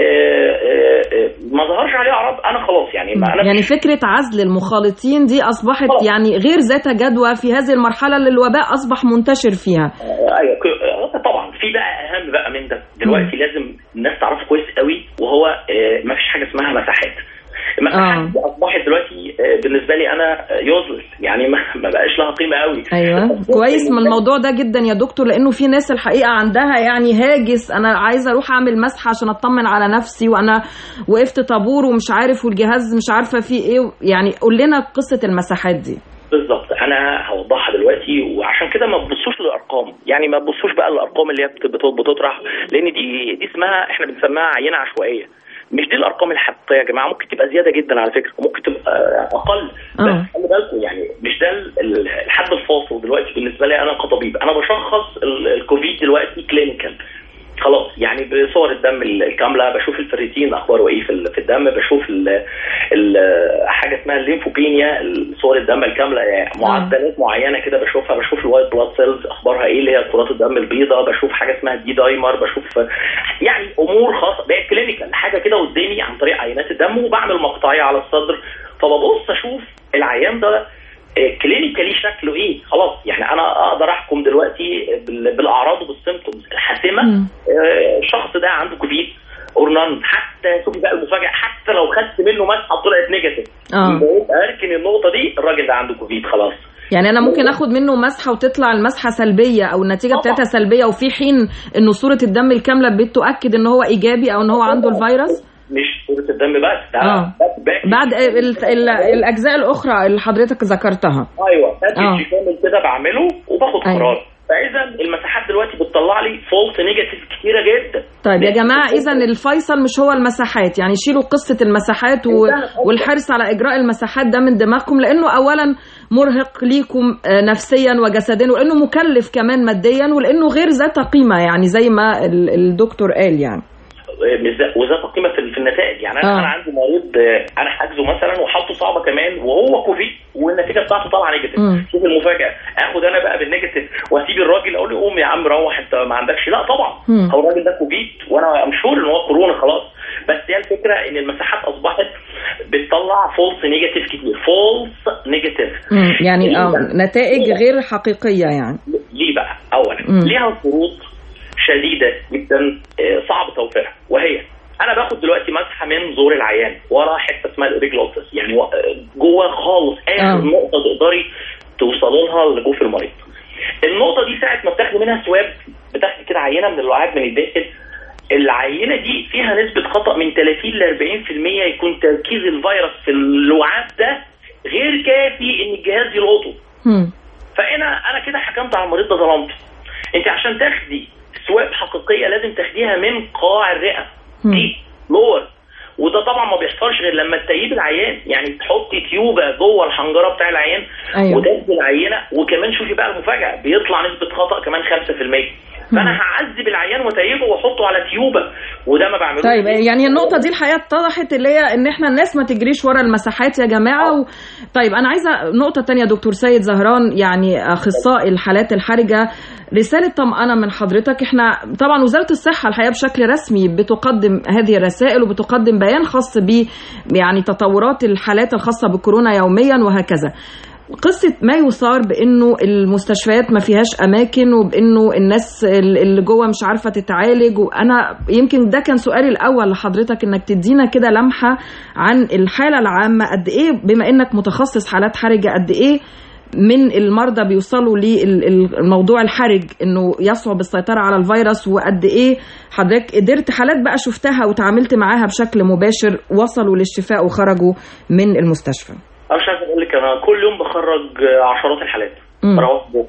آه، آه، ما ظهرش عليه اعراض انا خلاص يعني ما انا يعني فكرة عزل المخالطين دي أصبحت يعني غير ذات جدوى في هذه المرحلة اللي الوباء أصبح منتشر فيها آه، ايوه ك- آه، طبعا في بقى اهم بقى من ده دلوقتي لازم الناس تعرفه كويس قوي وهو ما فيش حاجه اسمها مساحات المساحات آه. دي اصبحت دلوقتي آه، بالنسبه لي انا يوزلس يعني ما ما بقاش لها قيمه قوي ايوه كويس من الموضوع ده جدا يا دكتور لانه في ناس الحقيقه عندها يعني هاجس انا عايزه اروح اعمل مسحه عشان اطمن على نفسي وانا وقفت طابور ومش عارف والجهاز مش عارفه فيه ايه يعني قول لنا قصه المساحات دي بالظبط انا هوضحها دلوقتي وعشان كده ما تبصوش للارقام يعني ما تبصوش بقى للارقام اللي هي بت- بت- بتطرح لان دي دي اسمها احنا بنسميها عينه عشوائيه مش دي الارقام الحقيقيه يا جماعه ممكن تبقى زياده جدا على فكره وممكن تبقى اقل آه. بس خلي بالكم يعني مش ده ال- ال- الحد الفاصل دلوقتي بالنسبه لي انا كطبيب انا بشخص ال- الكوفيد دلوقتي كلينيكال خلاص يعني بصور الدم ال- الكامله بشوف الفريتين اخباره ايه في ال- في الدم بشوف ال ال حاجه اسمها الليمفوبينيا صور الدم الكامله يعني معدلات معينه كده بشوفها بشوف الوايت بلاد سيلز اخبارها ايه اللي هي كرات الدم البيضاء بشوف حاجه اسمها دي دايمر بشوف يعني امور خاصه بقت كلينيكال حاجه كده قدامي عن طريق عينات الدم وبعمل مقطعيه على الصدر فببص اشوف العيان ده كلينيكالي شكله ايه خلاص يعني انا اقدر احكم دلوقتي بال- بالاعراض وبالسيمتومز الحاسمه آه، الشخص ده عنده كوفيد اور نان حتى شوفي بقى المفاجاه حتى لو خدت منه مسحه طلعت نيجاتيف اه يبقى اركن النقطه دي الراجل ده عنده كوفيد خلاص يعني انا ممكن اخد منه مسحه وتطلع المسحه سلبيه او النتيجه بتاعتها سلبيه وفي حين انه صوره الدم الكامله بتؤكد ان هو ايجابي او ان هو عنده الفيروس مش صوره الدم بس ده اه باك- بعد ال- ال- الاجزاء الاخرى اللي حضرتك ذكرتها ايوه آه. باكج كامل كده بعمله وباخد أيوة. قرار فاذا المساحات دلوقتي بتطلع لي فولس نيجاتيف كتيره جدا طيب يا جماعة إذا الفيصل مش هو المساحات يعني شيلوا قصة المساحات و... والحرص على إجراء المساحات ده من دماغكم لأنه أولا مرهق ليكم آه، نفسيا وجسديا ولأنه مكلف كمان ماديا ولأنه غير ذات قيمة يعني زي ما ال- الدكتور قال يعني مش ذا- وذات قيمه في في النتائج يعني انا آه. انا عندي مريض آه، انا حاجزه مثلا وحالته صعبه كمان وهو كوفيد والنتيجه بتاعته طالعه نيجاتيف مم. شوف المفاجاه اخد انا بقى بالنيجاتيف واسيب الراجل اقول له قوم يا عم روح انت ما عندكش لا طبعا مم. هو الراجل ده كوفيد وانا مشهور ان هو كورونا خلاص بس هي الفكره ان المساحات اصبحت بتطلع فولس نيجاتيف كتير فولس نيجاتيف مم. يعني آه نتائج غير حقيقية يعني ليه بقى؟ اولا مم. ليها شروط شديده جدا آه، صعب توفيرها وهي انا باخد دلوقتي مسحه من زور العيان ورا حته اسمها الابيجلوتس يعني و- آه، جوه خالص اخر آه. نقطه تقدري توصلي لها لجوف المريض النقطه دي ساعه ما بتاخدي منها سواب بتاخدي كده عينه من اللعاب من الداخل العينه دي فيها نسبه خطا من 30 ل 40% يكون تركيز الفيروس في اللعاب ده غير كافي ان الجهاز يلقطه مم. فانا انا كده حكمت على المريض ده ظلمته انت عشان تاخدي سواب حقيقيه لازم تاخديها من قاع الرئه مم. دي لور وده طبعا ما بيحصلش غير لما تتيب العيان يعني تحطي تيوبه جوه الحنجره بتاع العيان أيوة. وتاخدي العينه وكمان شوفي بقى المفاجاه بيطلع نسبه خطا كمان 5% فانا هعذب العيان واتيبه واحطه على تيوبه وده ما بعملوش طيب يعني النقطة دي الحقيقة اتضحت اللي هي ان احنا الناس ما تجريش ورا المساحات يا جماعة و... طيب انا عايزة نقطة تانية دكتور سيد زهران يعني اخصائي الحالات الحرجة رسالة طمأنة من حضرتك احنا طبعا وزارة الصحة الحقيقة بشكل رسمي بتقدم هذه الرسائل وبتقدم بيان خاص ب يعني تطورات الحالات الخاصة بكورونا يوميا وهكذا قصة ما يثار بأنه المستشفيات ما فيهاش أماكن وبأنه الناس اللي جوه مش عارفة تتعالج وأنا يمكن ده كان سؤالي الأول لحضرتك إنك تدينا كده لمحة عن الحالة العامة قد إيه بما إنك متخصص حالات حرجة قد إيه من المرضى بيوصلوا للموضوع الحرج انه يصعب السيطره على الفيروس وقد ايه حضرتك قدرت حالات بقى شفتها وتعاملت معاها بشكل مباشر وصلوا للشفاء وخرجوا من المستشفى انا مش عايز اقول لك انا كل يوم بخرج عشرات الحالات مم. رواتب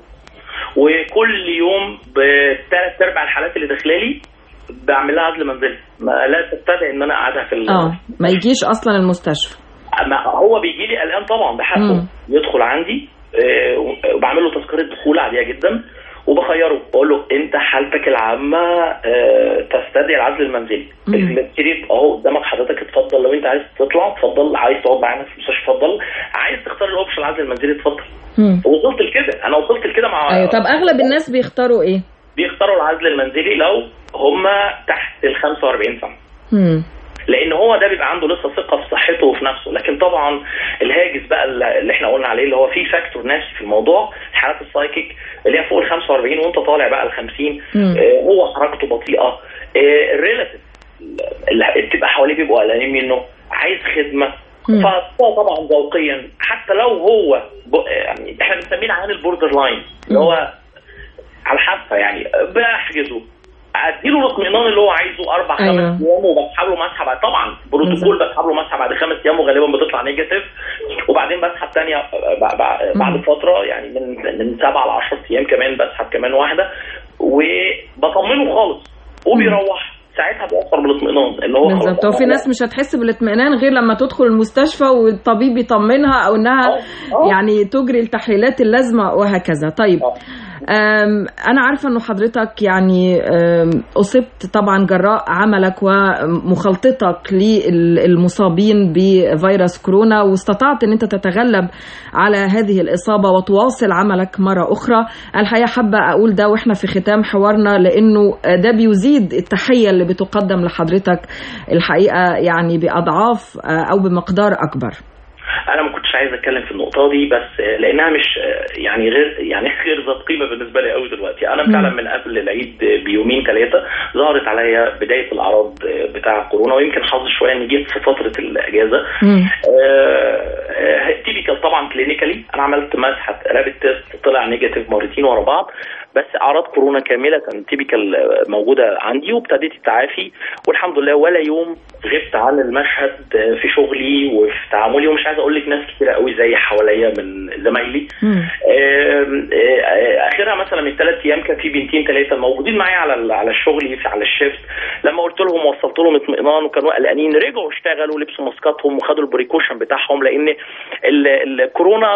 وكل يوم بثلاث ارباع الحالات اللي داخله لي بعمل لها عزل منزلي ما لا تستدعي ان انا اقعدها في ال- اه ما يجيش اصلا المستشفى ما هو بيجي لي قلقان طبعا بحقه مم. يدخل عندي آه، وبعمل له تذكره دخول عاديه جدا وبخيره بقول له انت حالتك العامه آه، تستدعي العزل المنزلي مم. الكريم اهو قدامك حضرتك اتفضل لو انت عايز تطلع اتفضل عايز تقعد معانا في المستشفى اتفضل عايز تختار الاوبشن العزل المنزلي اتفضل مم. وصلت لكده انا وصلت لكده مع ايوه طب اغلب الناس بيختاروا ايه بيختاروا العزل المنزلي لو هم تحت ال 45 سنه مم. لان هو ده بيبقى عنده لسه ثقه في صحته وفي نفسه لكن طبعا الهاجس بقى اللي احنا قلنا عليه اللي هو في فاكتور نفسي في الموضوع الحالات السايكيك اللي هي فوق ال 45 وانت طالع بقى ال 50 مم. آه، هو حركته بطيئه آه، الريلاتيف اللي بتبقى حواليه بيبقوا قلقانين منه عايز خدمه مم. فهو طبعا ذوقيا حتى لو هو ب- يعني احنا بنسميه العيان البوردر لاين اللي هو على الحافه يعني بحجزه اديله الاطمئنان اللي هو عايزه اربع خمس أيوة. ايام وبسحب له مسحه بعد طبعا بروتوكول بسحب له مسحه بعد خمس ايام وغالبا بتطلع نيجاتيف وبعدين بسحب ثانيه بعد فتره يعني من من سبعه ل 10 ايام كمان بسحب كمان واحده وبطمنه خالص وبيروح ساعتها بيوصل بالاطمئنان اللي هو خلاص بالظبط وفي ناس مش هتحس بالاطمئنان غير لما تدخل المستشفى والطبيب يطمنها او انها آه، آه. يعني تجري التحليلات اللازمه وهكذا طيب آه. أم، أنا عارفة أنه حضرتك يعني أم، أصبت طبعا جراء عملك ومخالطتك للمصابين بفيروس كورونا واستطعت أن أنت تتغلب على هذه الإصابة وتواصل عملك مرة أخرى الحقيقة حابة أقول ده وإحنا في ختام حوارنا لأنه ده بيزيد التحية اللي بتقدم لحضرتك الحقيقة يعني بأضعاف آه، أو بمقدار أكبر انا ما كنتش عايز اتكلم في النقطه دي بس لانها مش يعني غير يعني غير ذات قيمه بالنسبه لي قوي دلوقتي انا فعلا من قبل العيد بيومين ثلاثه ظهرت عليا بدايه الاعراض بتاع كورونا ويمكن حظي شويه اني جيت في فتره الاجازه مم. تيبيكال طبعا كلينيكالي انا عملت مسحه رابid تيست طلع نيجاتيف مرتين ورا بعض بس اعراض كورونا كامله تيبيكال موجوده عندي وابتديت التعافي والحمد لله ولا يوم غبت عن المشهد في شغلي وفي تعاملي ومش عايز اقول لك ناس كتيره قوي زي حواليا من زمايلي مم. آم، آه، اخرها مثلا من ثلاث ايام كان في بنتين ثلاثه موجودين معايا على ال- على الشغل في على الشيفت لما قلت لهم وصلت لهم اطمئنان وكانوا قلقانين رجعوا اشتغلوا لبسوا ماسكاتهم وخدوا البريكوشن بتاعهم لان ال- الكورونا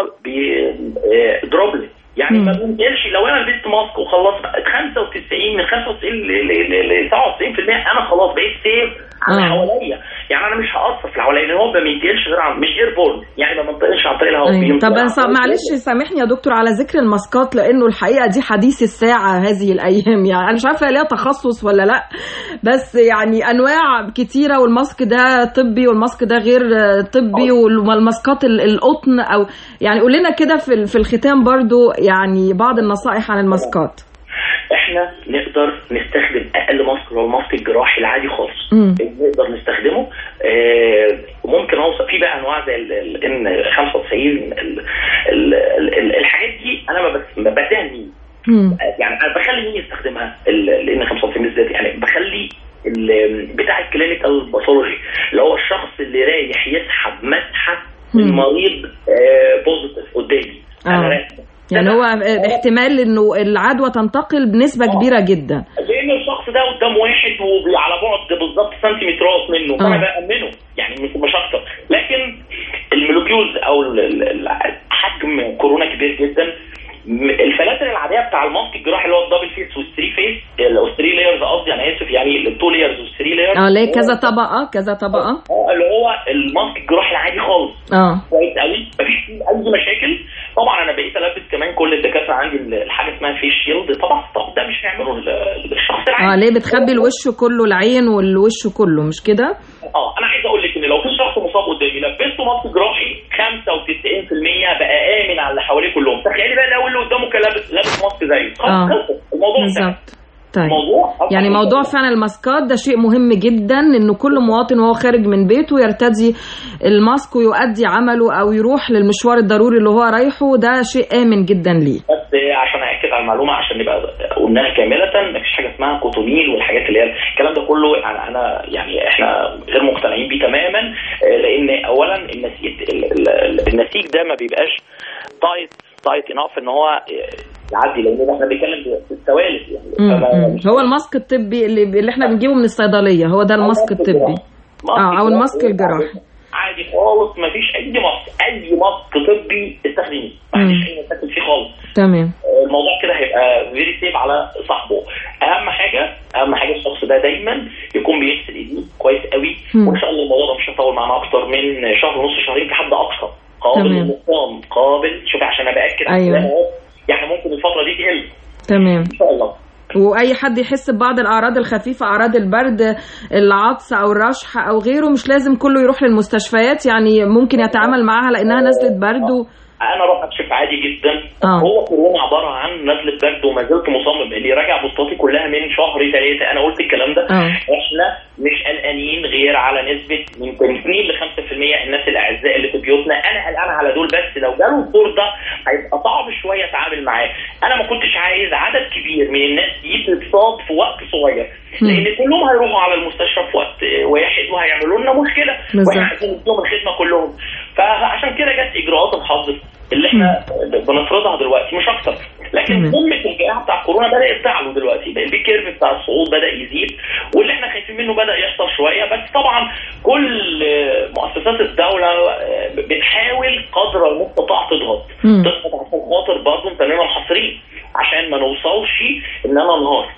بيضرب يعني ما بنقلش لو انا لبست ماسك وخلصت 95 من 95 ل ل- ل 97% انا خلاص بقيت سيف على آه. اللي حواليا يعني انا مش هاثر في اللي حواليا لان هو ما بينتقلش غير عن مش اير بورن يعني ما بينتقلش عن طريق الهواء أيوة. بينتقل طب عن أنا طريق معلش سامحني يا دكتور على ذكر الماسكات لانه الحقيقه دي حديث الساعه هذه الايام يعني انا مش عارفه ليها تخصص ولا لا بس يعني انواع كتيره والماسك ده طبي والماسك ده غير طبي والماسكات ال- القطن او يعني قول لنا كده في ال- في الختام برضو يعني بعض النصائح عن الماسكات احنا نقدر نستخدم اقل ماسك اللي هو الماسك الجراحي العادي خالص مم. نقدر نستخدمه آه، وممكن اوصل في بقى انواع زي الان 95 ال- ال- ال- الحاجات دي انا ما بس- ما بديها لمين مم. يعني انا بخلي مين يستخدمها الان 95 بالذات يعني بخلي ال- بتاع الكلينيكال باثولوجي اللي هو الشخص اللي رايح يسحب مسحه من مم. مريض بوزيتيف قدامي آه. انا رايح يعني هو احتمال انه العدوى تنتقل بنسبه آه. كبيره جدا لان الشخص ده قدام واحد وعلى بعد بالظبط سنتيمترات منه فانا آه. بامنه يعني مش مش اكتر لكن المولكيولز او ال- ال- ال- حجم كورونا كبير جدا م- الفلاتر العاديه بتاع الماسك الجراحي اللي هو الدبل فيس والثري فيس او 3 لايرز قصدي انا اسف يعني التو لايرز والثري لايرز اه ليه كذا طبقه كذا طبقه اه اللي هو الماسك الجراحي العادي خالص اه كويس قوي مفيش فيه اي مشاكل طبعا انا بقيت البس كمان كل الدكاتره عندي الحاجه اسمها فيس شيلد طبعا طب ده مش هيعمله ال- الشخص العادي اه ليه بتخبي الوش كله العين والوش كله مش كده اه انا عايز اقول لك ان لو في شخص مصاب قدامي لبسته ماسك جراحي 95% بقى امن على اللي حواليه كلهم تخيلي بقى لو اللي قدامه كان لابس لابس ماسك زيه آه. خلاص خلص الموضوع انتهى بالظبط طيب الموضوع أصلاً يعني موضوع انتهى. فعلا الماسكات ده شيء مهم جدا انه كل مواطن وهو خارج من بيته يرتدي الماسك ويؤدي عمله او يروح للمشوار الضروري اللي هو رايحه ده شيء امن جدا ليه بس عشان اكد على المعلومه عشان نبقى قلناها كامله مفيش حاجه اسمها كوتونيل والحاجات اللي هي الكلام ده كله انا انا يعني احنا غير مقتنعين بيه تماما آه، لان اولا النسيج ال- ال- النسيج ده ما بيبقاش تايت تايت انف ان هو يعدي لان احنا بنتكلم في السوالف يعني مم. فما- مم. هو الماسك الطبي اللي, اللي احنا بنجيبه من الصيدليه هو ده الماسك الطبي اه او الماسك الجراحي عادي عادي خالص ما فيش اي ماسك اي ماسك طبي استخدميه ما عنديش اي مشاكل فيه خالص تمام الموضوع كده هيبقى فيري سيف على صاحبه اهم حاجه اهم حاجه الشخص ده دايما يكون بيغسل ايديه كويس قوي مم. وان شاء الله الموضوع ده مش هيطول معانا اكتر من شهر ونص شهرين كحد اقصى قابل تمام. للنقصان قابل شوفي عشان ابقى اكد على أيوة. الكلام اهو يعني ممكن الفتره دي تقل تمام ان شاء الله واي حد يحس ببعض الاعراض الخفيفه اعراض البرد العطس او الرشح او غيره مش لازم كله يروح للمستشفيات يعني ممكن يتعامل معاها لانها نزله برد و... انا اروح اكشف عادي جدا آه. هو كورونا عباره عن نزله برد وما زلت مصمم اللي راجع بوستاتي كلها من شهر ثلاثه انا قلت الكلام ده آه. احنا مش قلقانين غير على نسبه من 2 ل 5% الناس الاعزاء اللي في بيوتنا انا قلقان على دول بس لو جاله الدور ده هيبقى صعب شويه اتعامل معاه انا ما كنتش عايز عدد كبير من الناس دي تتصاب في وقت صغير مم. لان كلهم هيروحوا على المستشفى في وقت واحد وهيعملوا لنا مشكله بالظبط. واحنا عايزين نديهم الخدمه كلهم فعشان كده جت اجراءات الحظر اللي احنا بنفرضها دلوقتي مش اكتر لكن تمام. قمه الجائحه بتاع كورونا بدات تعلو دلوقتي بقى البي كيرف بتاع الصعود بدا يزيد واللي احنا خايفين منه بدا يحصل شويه بس طبعا كل آه، مؤسسات الدوله آه، بتحاول قدر المستطاع تضغط مم. تضغط عشان خاطر برضه نتنينا محاصرين عشان ما نوصلش ان انا انهار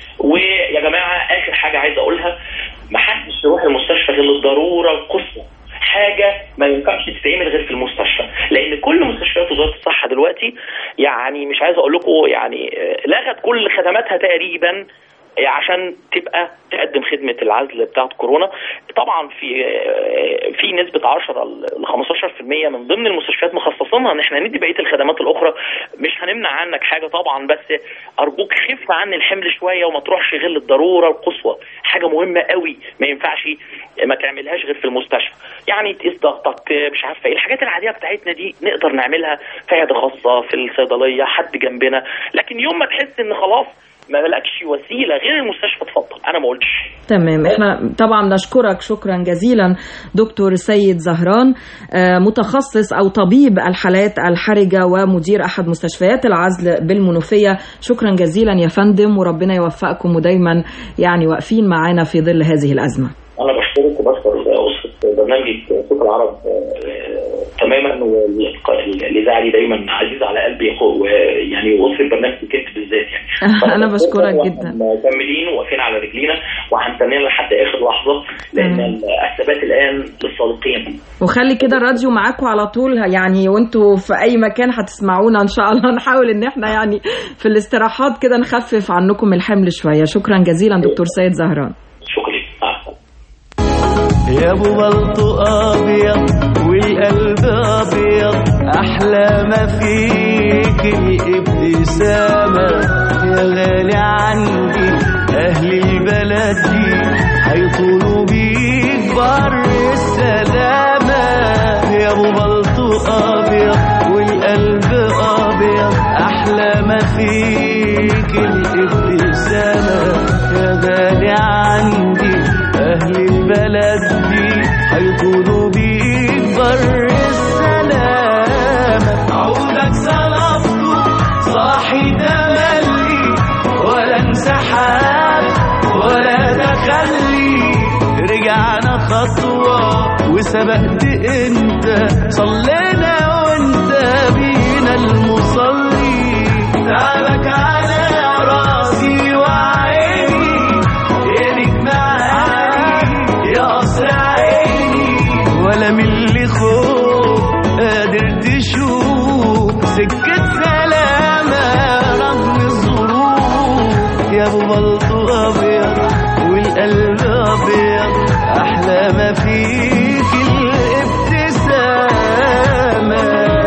ويا جماعه اخر حاجه عايز اقولها ما حدش يروح المستشفى غير للضروره القصوى حاجه ما ينفعش تتعمل غير في المستشفى لان كل مستشفيات وزاره الصحه دلوقتي يعني مش عايز اقول لكم يعني آه، لغت كل خدماتها تقريبا آه، عشان تبقى تقدم خدمه العزل بتاعه كورونا طبعا في آه، في نسبه 10 ل 15% من ضمن المستشفيات مخصصينها ان احنا ندي بقيه الخدمات الاخرى مش هنمنع عنك حاجه طبعا بس ارجوك خف عن الحمل شويه وما تروحش غير للضروره القصوى حاجه مهمه قوي ما ينفعش ما تعملهاش غير في المستشفى يعني تقيس ضغطك مش عارفه ايه الحاجات العاديه بتاعتنا دي نقدر نعملها في عياده خاصه في الصيدليه حد جنبنا لكن يوم ما تحس ان خلاص ما لكش وسيله غير المستشفى اتفضل انا ما قلتش تمام احنا طبعا نشكرك شكرا جزيلا دكتور سيد زهران آه، متخصص او طبيب الحالات الحرجه ومدير احد مستشفيات العزل بالمنوفيه شكرا جزيلا يا فندم وربنا يوفقكم ودايما يعني واقفين معانا في ظل هذه الازمه انا بشكرك وبشكر اسره برنامجك صوت العرب آه، تماما والاذاعه دي دايما عزيزه على قلبي خو- ويعني واسره برنامجك انت بالذات يعني أنا بشكرك جدا. مكملين وواقفين على رجلينا وهنتنين لحد اخر لحظه لان تمام. الثبات الان للصادقين وخلي كده الراديو معاكم على طول يعني وانتوا في اي مكان هتسمعونا ان شاء الله نحاول ان احنا يعني في الاستراحات كده نخفف عنكم الحمل شويه شكرا جزيلا دكتور سيد زهران شكرا مع السلامه يا ابو بلطو ابيض والقلب ابيض احلى ما فيك الابتسامه يا غالي عندي اهل البلد دي هيطولوا بيك بر السلامه يا ابو بلطو ابيض والقلب ابيض احلى ما فيك الابتسامه يا غالي عندي أهل البلد دي هيطولوا بيك بر السلامة عودك صلبته صاحي تملي ولا انسحاب ولا تخلي رجعنا خطوة وسبقت انت صلينا وانت بينا المصلي تعبك على راسي وعيني ايدك معاني يا قصر عيني ولا من اللي خوف قادر تشوف سكة سلامة رغم الظروف يا ابو بلطو ابيض والقلب ابيض احلى ما فيك الابتسامه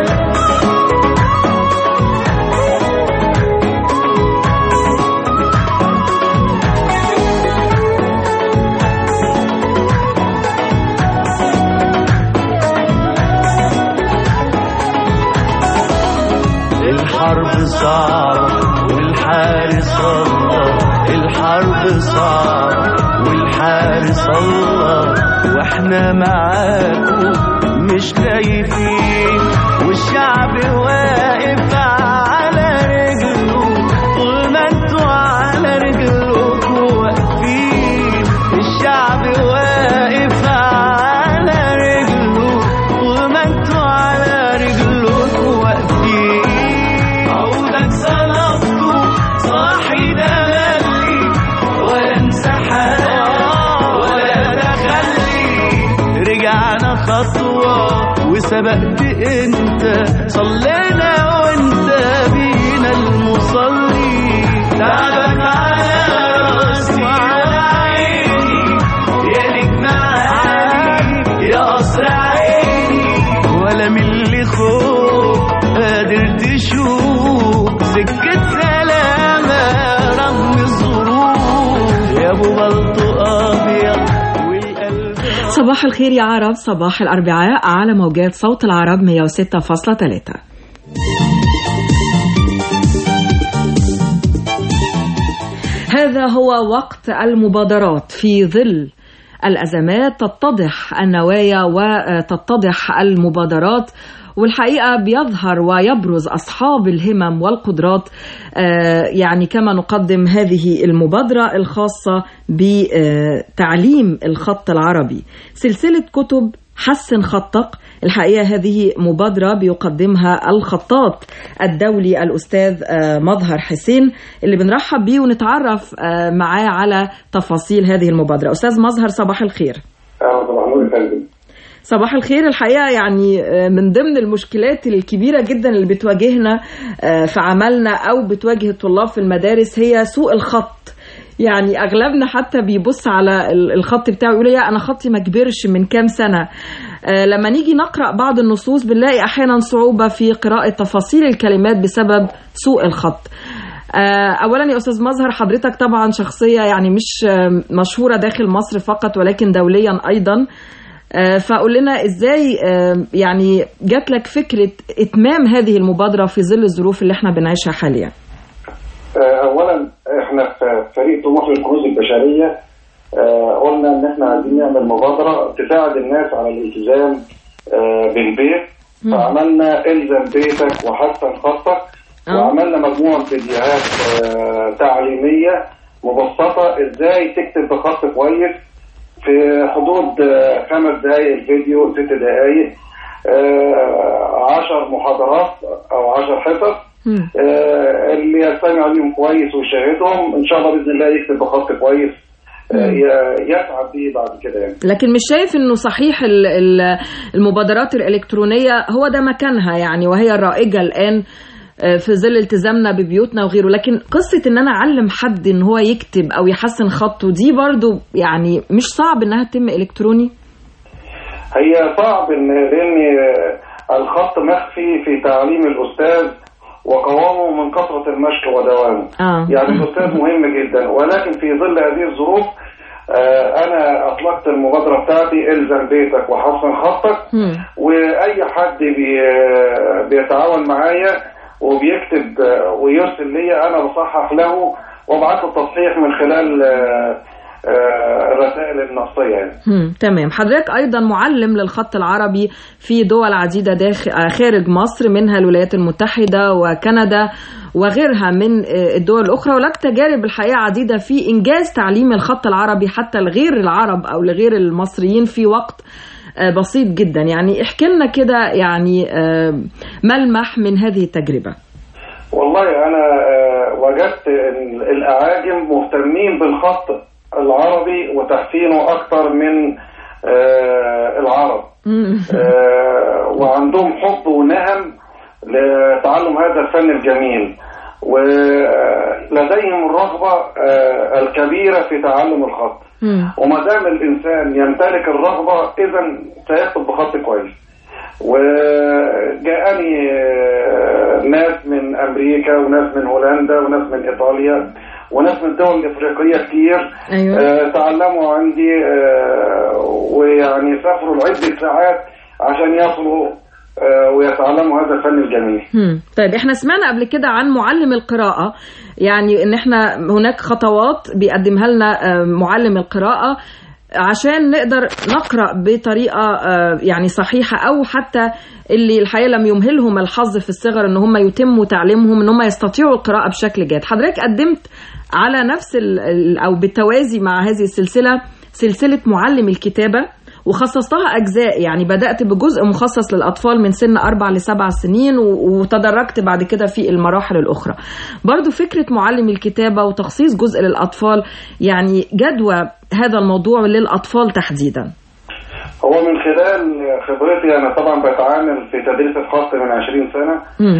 الحرب صعبة والحارس الله الحرب صعبة والحارس الله واحنا معاكم مش خايفين والشعب واقف على رجله طول ما انتوا على رجلكم واقفين الشعب واقف على رجله سبقت انت صلينا وانت بينا المصلي تعبك على راسي وعلى عيني يا نجم عالي يا قصر عيني ولا من اللي خوف قادر تشوف سكة سلامة رغم الظروف يا ابو بلطو ابيض والقلب صباح الخير يا عرب صباح الأربعاء على موجات صوت العرب 106.3 هذا هو وقت المبادرات في ظل الأزمات تتضح النوايا وتتضح المبادرات والحقيقة بيظهر ويبرز أصحاب الهمم والقدرات آه، يعني كما نقدم هذه المبادرة الخاصة بتعليم الخط العربي سلسلة كتب حسن خطك الحقيقة هذه مبادرة بيقدمها الخطاط الدولي الأستاذ آه، مظهر حسين اللي بنرحب بيه ونتعرف آه، معاه على تفاصيل هذه المبادرة أستاذ مظهر صباح الخير اهلا طبعا نور فندم صباح الخير الحقيقة يعني آه، من ضمن المشكلات الكبيرة جدا اللي بتواجهنا آه، في عملنا أو بتواجه الطلاب في المدارس هي سوء الخط يعني أغلبنا حتى بيبص على ال- الخط بتاعه يقول يا أنا خطي ما كبرش من كام سنة آه، لما نيجي نقرأ بعض النصوص بنلاقي أحيانا صعوبة في قراءة تفاصيل الكلمات بسبب سوء الخط آه، اولا يا استاذ مظهر حضرتك طبعا شخصيه يعني مش آه، مشهوره داخل مصر فقط ولكن دوليا ايضا آه، فقول لنا ازاي آه، يعني جات لك فكره اتمام هذه المبادره في ظل الظروف اللي احنا بنعيشها حاليا آه، اولا احنا في فريق طموح الكنوز البشريه آه، قلنا ان احنا عايزين نعمل مبادره تساعد الناس على الالتزام آه، بالبيت فعملنا الزم بيتك وحسن خطك آه. وعملنا مجموعه فيديوهات آه، تعليميه مبسطه ازاي تكتب بخط كويس في حدود آه، خمس دقائق الفيديو ست دقائق آه، عشر محاضرات او عشر حصص مم. آه، اللي يستمع ليهم كويس ويشاهدهم ان شاء الله باذن الله يكتب بخط كويس آه، ي- يسعد بيه بعد كده يعني لكن مش شايف انه صحيح ال- ال- المبادرات الالكترونيه هو ده مكانها يعني وهي الرائجه الان آه، في ظل التزامنا ببيوتنا وغيره لكن قصه ان انا اعلم حد ان هو يكتب او يحسن خطه دي برضو يعني مش صعب انها تتم الكتروني هي صعب ان لان آه، الخط مخفي في تعليم الاستاذ وقوامه من كثره المشي ودوامه اه يعني الاستاذ مهم جدا ولكن في ظل هذه الظروف آه، انا اطلقت المبادره بتاعتي الزم بيتك وحسن خطك مم. واي حد بي بيتعاون معايا وبيكتب آه، ويرسل لي انا بصحح له وابعت له التصحيح من خلال آه، آه، الرسائل النصيه يعني مم. تمام حضرتك ايضا معلم للخط العربي في دول عديده داخل آه، خارج مصر منها الولايات المتحده وكندا وغيرها من آه، الدول الاخرى ولك تجارب الحقيقه عديده في انجاز تعليم الخط العربي حتى لغير العرب او لغير المصريين في وقت آه، بسيط جدا يعني احكي لنا كده يعني آه، ملمح من هذه التجربه والله انا آه، وجدت ان الاعاجم مهتمين بالخط العربي وتحسينه اكتر من آه، العرب مم. آه، وعندهم حب ونهم لتعلم هذا الفن الجميل ولديهم الرغبة آه، الكبيرة في تعلم الخط مم. وما دام الإنسان يمتلك الرغبة إذا سيكتب بخط كويس وجاءني آه، ناس من أمريكا وناس من هولندا وناس من إيطاليا وناس من الدول الإفريقية كتير ايوه آه، تعلموا عندي آه، ويعني سافروا لعدة ساعات عشان يصلوا آه، ويتعلموا هذا الفن الجميل هم. طيب احنا سمعنا قبل كده عن معلم القراءة يعني ان احنا هناك خطوات بيقدمها لنا آه، معلم القراءة عشان نقدر نقرأ بطريقة آه، يعني صحيحة أو حتى اللي الحقيقة لم يمهلهم الحظ في الصغر إن هم يتموا تعليمهم إن هم يستطيعوا القراءة بشكل جاد حضرتك قدمت على نفس ال- ال- أو بالتوازي مع هذه السلسلة سلسلة معلم الكتابة وخصصتها أجزاء يعني بدأت بجزء مخصص للأطفال من سن أربع لسبع سنين و- وتدرجت بعد كده في المراحل الأخرى برضو فكرة معلم الكتابة وتخصيص جزء للأطفال يعني جدوى هذا الموضوع للأطفال تحديدا هو من خلال خبرتي انا طبعا بتعامل في تدريس الخط من 20 سنه مم.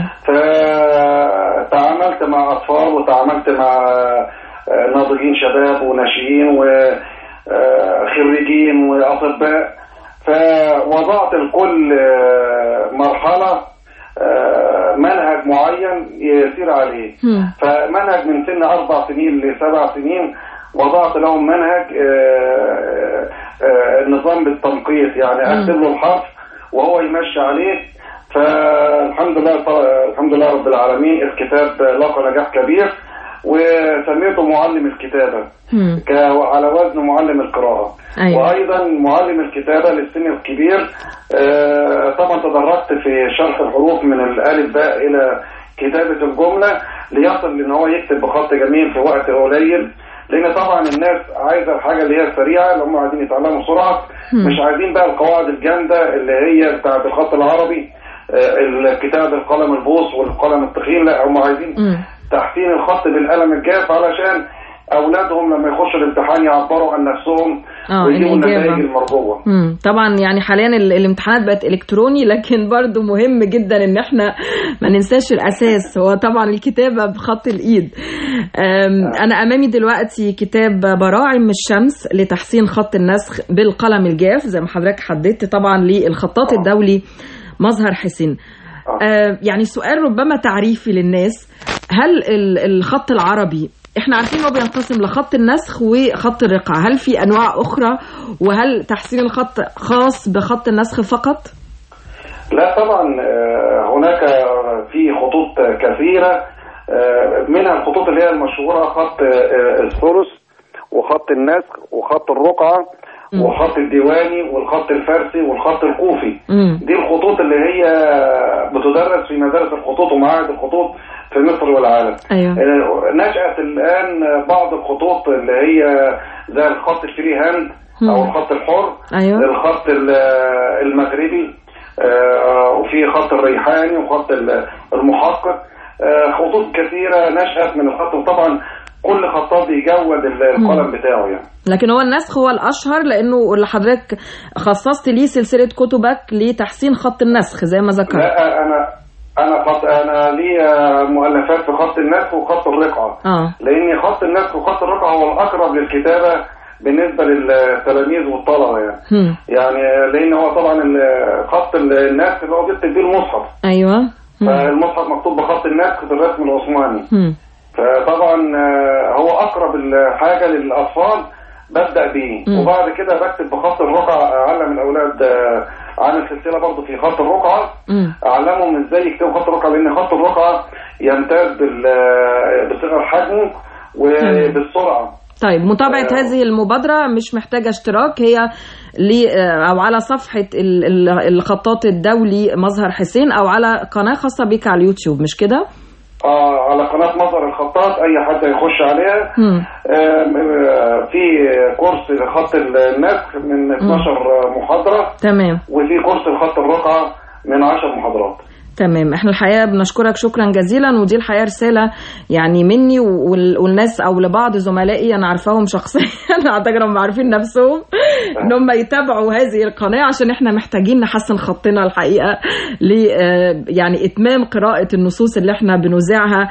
فتعاملت مع اطفال وتعاملت مع آه، ناضجين شباب وناشئين وخريجين واطباء فوضعت لكل آه، مرحله آه، منهج معين يسير عليه مم. فمنهج من سن اربع سنين لسبع سنين وضعت لهم منهج آه، آه، نظام بالتنقيط يعني اكتب له الحرف وهو يمشي عليه فالحمد لله الحمد لله رب العالمين الكتاب لقى نجاح كبير وسميته معلم الكتابه مم. ك- على وزن معلم القراءة أيوة. وأيضا معلم الكتابة للسن الكبير آه، طبعا تدرجت في شرح الحروف من الألف باء إلى كتابة الجملة ليصل لأن هو يكتب بخط جميل في وقت قليل لأن طبعا الناس عايزة الحاجة اللي هي السريعة اللي هم عايزين يتعلموا بسرعة مم. مش عايزين بقى القواعد الجامدة اللي هي بتاعت الخط العربي آه، الكتاب بالقلم البوص والقلم التخين لا هم عايزين مم. تحسين الخط بالقلم الجاف علشان اولادهم لما يخشوا الامتحان يعبروا عن نفسهم آه، ويجيبوا الإجابة. النتائج المرجوه مم. طبعا يعني حاليا ال- الامتحانات بقت الكتروني لكن برضو مهم جدا ان احنا ما ننساش الاساس هو طبعا الكتابه بخط الايد أم، انا امامي دلوقتي كتاب براعم الشمس لتحسين خط النسخ بالقلم الجاف زي ما حضرتك حددت طبعا للخطاط الدولي مظهر حسين آه، يعني سؤال ربما تعريفي للناس هل ال- الخط العربي احنا عارفين انه بينقسم لخط النسخ وخط الرقعة هل في انواع اخرى وهل تحسين الخط خاص بخط النسخ فقط لا طبعا آه، هناك في خطوط كثيره آه، منها الخطوط اللي هي المشهوره خط آه، الثلث وخط النسخ وخط الرقعه وخط الديواني والخط الفارسي والخط الكوفي مم. دي الخطوط اللي هي بتدرس في مدارس الخطوط ومعاهد الخطوط في مصر والعالم ايوه آه، نشأت الآن بعض الخطوط اللي هي زي الخط الفري هاند أو مم. الخط الحر ايوه الخط ال- المغربي آه، وفي خط الريحاني وخط ال- المحقق آه، خطوط كثيرة نشأت من الخط وطبعا كل خطاط بيجود ال- القلم بتاعه يعني لكن هو النسخ هو الاشهر لانه اللي حضرتك خصصت ليه سلسله كتبك لتحسين خط النسخ زي ما ذكرت لا أنا أنا خط أنا لي مؤلفات في خط النسخ وخط الرقعة اه لان خط النسخ وخط الرقعه هو الاقرب للكتابه بالنسبه للتلاميذ والطلبه يعني هم. يعني لان هو طبعا ال- خط النسخ اللي هو بيكتب بيه المصحف ايوه هم. فالمصحف مكتوب بخط النسخ بالرسم العثماني هم. فطبعا آه، هو اقرب الحاجه للاطفال ببدا بيه مم. وبعد كده بكتب بخط الرقعه اعلم الاولاد آه، عامل سلسله برضه في خط الرقعه مم. اعلمهم ازاي يكتبوا خط الرقعه لان خط الرقعه يمتاز بال- بصغر حجمه وبالسرعه طيب متابعة آه. هذه المبادرة مش محتاجة اشتراك هي لي أو على صفحة ال- ال- الخطاط الدولي مظهر حسين أو على قناة خاصة بيك على اليوتيوب مش كده؟ آه على قناه مظهر الخطاط اي حد يخش عليها مم. آم، آه، في كورس لخط النسخ من 12 محاضره تمام وفي كورس لخط الرقعه من 10 محاضرات تمام احنا الحقيقه بنشكرك شكرا جزيلا ودي الحقيقه رساله يعني مني وال- والناس او لبعض زملائي انا عارفاهم شخصيا اعتقد هم عارفين نفسهم ان هم يتابعوا هذه القناه عشان احنا محتاجين نحسن خطنا الحقيقه ل آه، يعني اتمام قراءه النصوص اللي احنا بنذاعها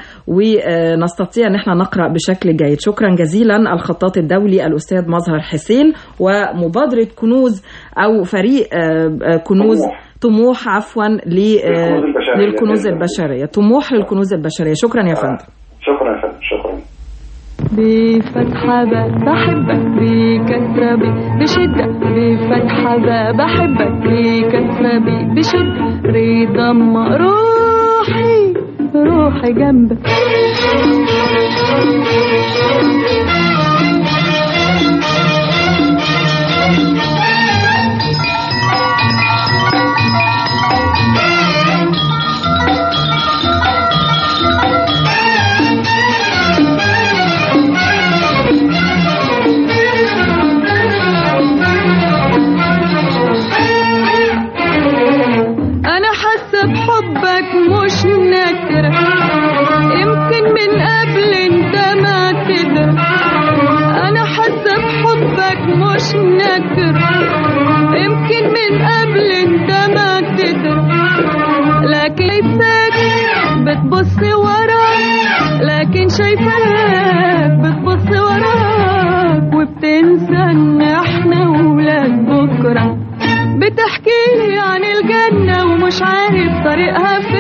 ونستطيع ان احنا نقرا بشكل جيد شكرا جزيلا الخطاط الدولي الاستاذ مظهر حسين ومبادره كنوز او فريق آه، آه، كنوز طموح. طموح عفوا ل- للكنوز البشرية. للكنوز البشريه طموح للكنوز البشريه شكرا يا فندم شكرا يا فندم شكرا بفتحة ب بحبك بكسرة ب بشدة بفتحة ب بحبك بكسرة ب بشدة رضا أما روحي روحي جنبك أنا حاسة بحبك مش نكرة يمكن من قبل انت ما مش نكر يمكن من قبل انت ما تدري لكن شايفاك بتبص وراك لكن شايفاك بتبص وراك وبتنسى ان احنا ولاد بكره بتحكي لي عن الجنة ومش عارف طريقها